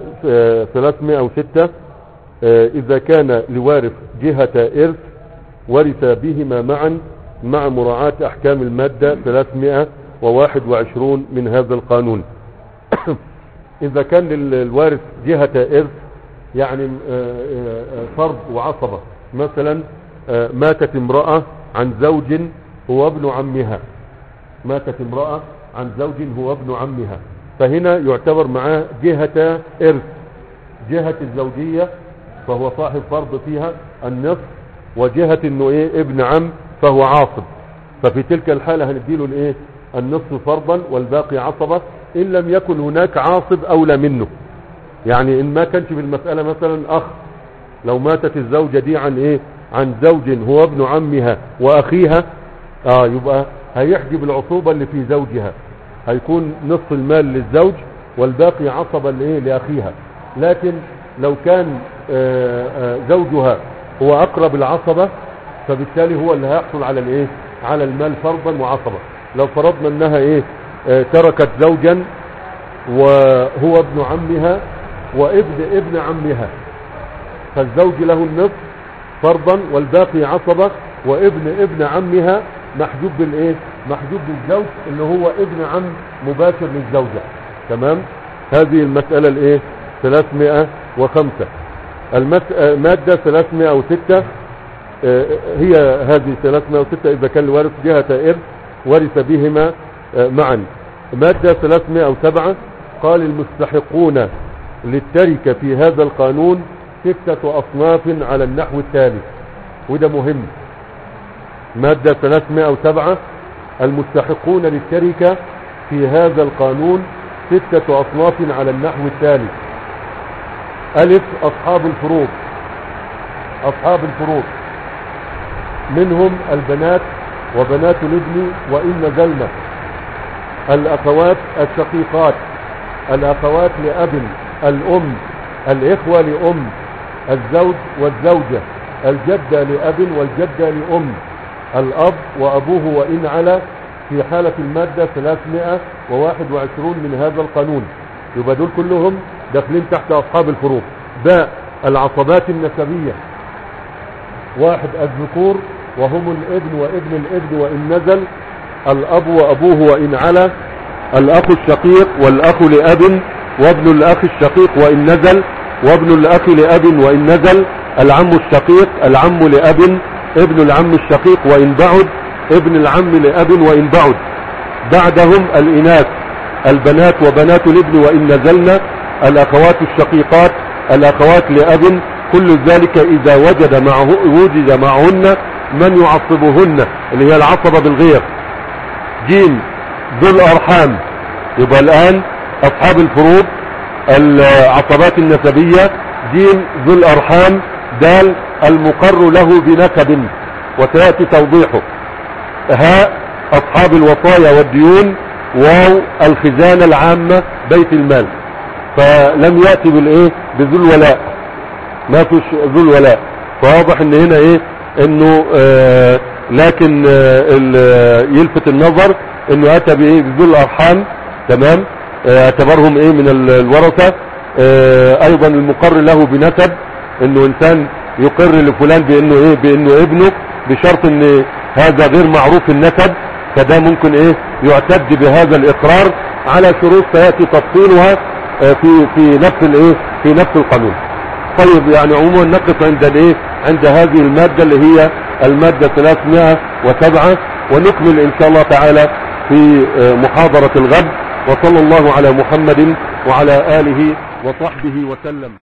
306 اذا كان لوارث جهة ارث ورث بهما معا مع مراعاة احكام المادة 321 من هذا القانون اذا كان لل- الوارث جهة ارث يعني آه، آه، آه، فرض وعصبة مثلا آه، ماتت امرأة عن زوج هو ابن عمها ماتت امرأة عن زوج هو ابن عمها فهنا يعتبر معاه جهة ارث جهة الزوجية فهو صاحب فرض فيها النصف وجهة انه ايه ابن عم فهو عاصب ففي تلك الحالة هنديله الايه النصف فرضا والباقي عصبة ان لم يكن هناك عاصب اولى منه يعني ان ما كانش في المسألة مثلا اخ لو ماتت الزوجة دي عن ايه عن زوج هو ابن عمها واخيها اه يبقى هيحجب العصوبة اللي في زوجها هيكون نصف المال للزوج والباقي عصبا لايه لاخيها لكن لو كان آه، آه، زوجها هو اقرب العصبة فبالتالي هو اللي هيحصل على الايه على المال فرضا وعصبة لو فرضنا انها ايه آه، تركت زوجا وهو ابن عمها وابن ابن عمها فالزوج له النصف فرضا والباقي عصبة وابن ابن عمها محجوب بالايه محجوب بالزوج اللي هو ابن عم مباشر للزوجة تمام هذه المسألة الايه 305 المس... آه، مادة 306 آه، هي هذه 306 إذا كان الوارث جهة إرث ورث بهما آه، معا مادة 307 قال المستحقون للتركة في هذا القانون ستة أصناف على النحو التالي وده مهم مادة 307 المستحقون للتركة في هذا القانون ستة أصناف على النحو التالي ألف أصحاب الفروض أصحاب الفروض منهم البنات وبنات الابن وإن نزلنا الأخوات الشقيقات الأخوات لأب الأم الإخوة لأم الزوج والزوجة الجدة لأب والجدة لأم الأب وأبوه وإن على في حالة المادة 321 من هذا القانون يبقى دول كلهم داخلين تحت أصحاب الفروض باء العصبات النسبية واحد الذكور وهم الابن وابن الابن وإن نزل الأب وأبوه وإن على الأخ الشقيق والأخ لأب وابن الأخ الشقيق وإن نزل وابن الأخ لأب وإن نزل العم الشقيق العم لأب ابن العم الشقيق وإن بعد ابن العم لأب وإن بعد بعدهم الإناث البنات وبنات الابن وإن نزلنا الأخوات الشقيقات الأخوات لأب كل ذلك إذا وجد معه وجد معهن من يعصبهن اللي هي العصبة بالغير جيم ذو الأرحام يبقى الآن أصحاب الفروض العصبات النسبية جيم ذو الأرحام دال المقر له بنسب وسيأتي توضيحه هاء أصحاب الوصايا والديون واو الخزانة العامة بيت المال فلم يأتي بالإيه بذو الولاء ما فيش ذو الولاء فواضح ان هنا ايه انه آه لكن آه ال- يلفت النظر انه اتى بايه بذو الارحام تمام آه، اعتبرهم ايه من ال- الورثة آه ايضا المقر له بنسب انه انسان يقر لفلان بانه ايه بانه ابنه بشرط ان هذا غير معروف النسب فده ممكن ايه يعتد بهذا الاقرار على شروط سياتي تفصيلها آه، في في نفس الايه في نفس القانون طيب يعني عموما نقف عند الايه عند هذه المادة اللي هي المادة 307 ونكمل ان شاء الله تعالى في آه، محاضرة الغد وصلى الله على محمد وعلى آله وصحبه وسلم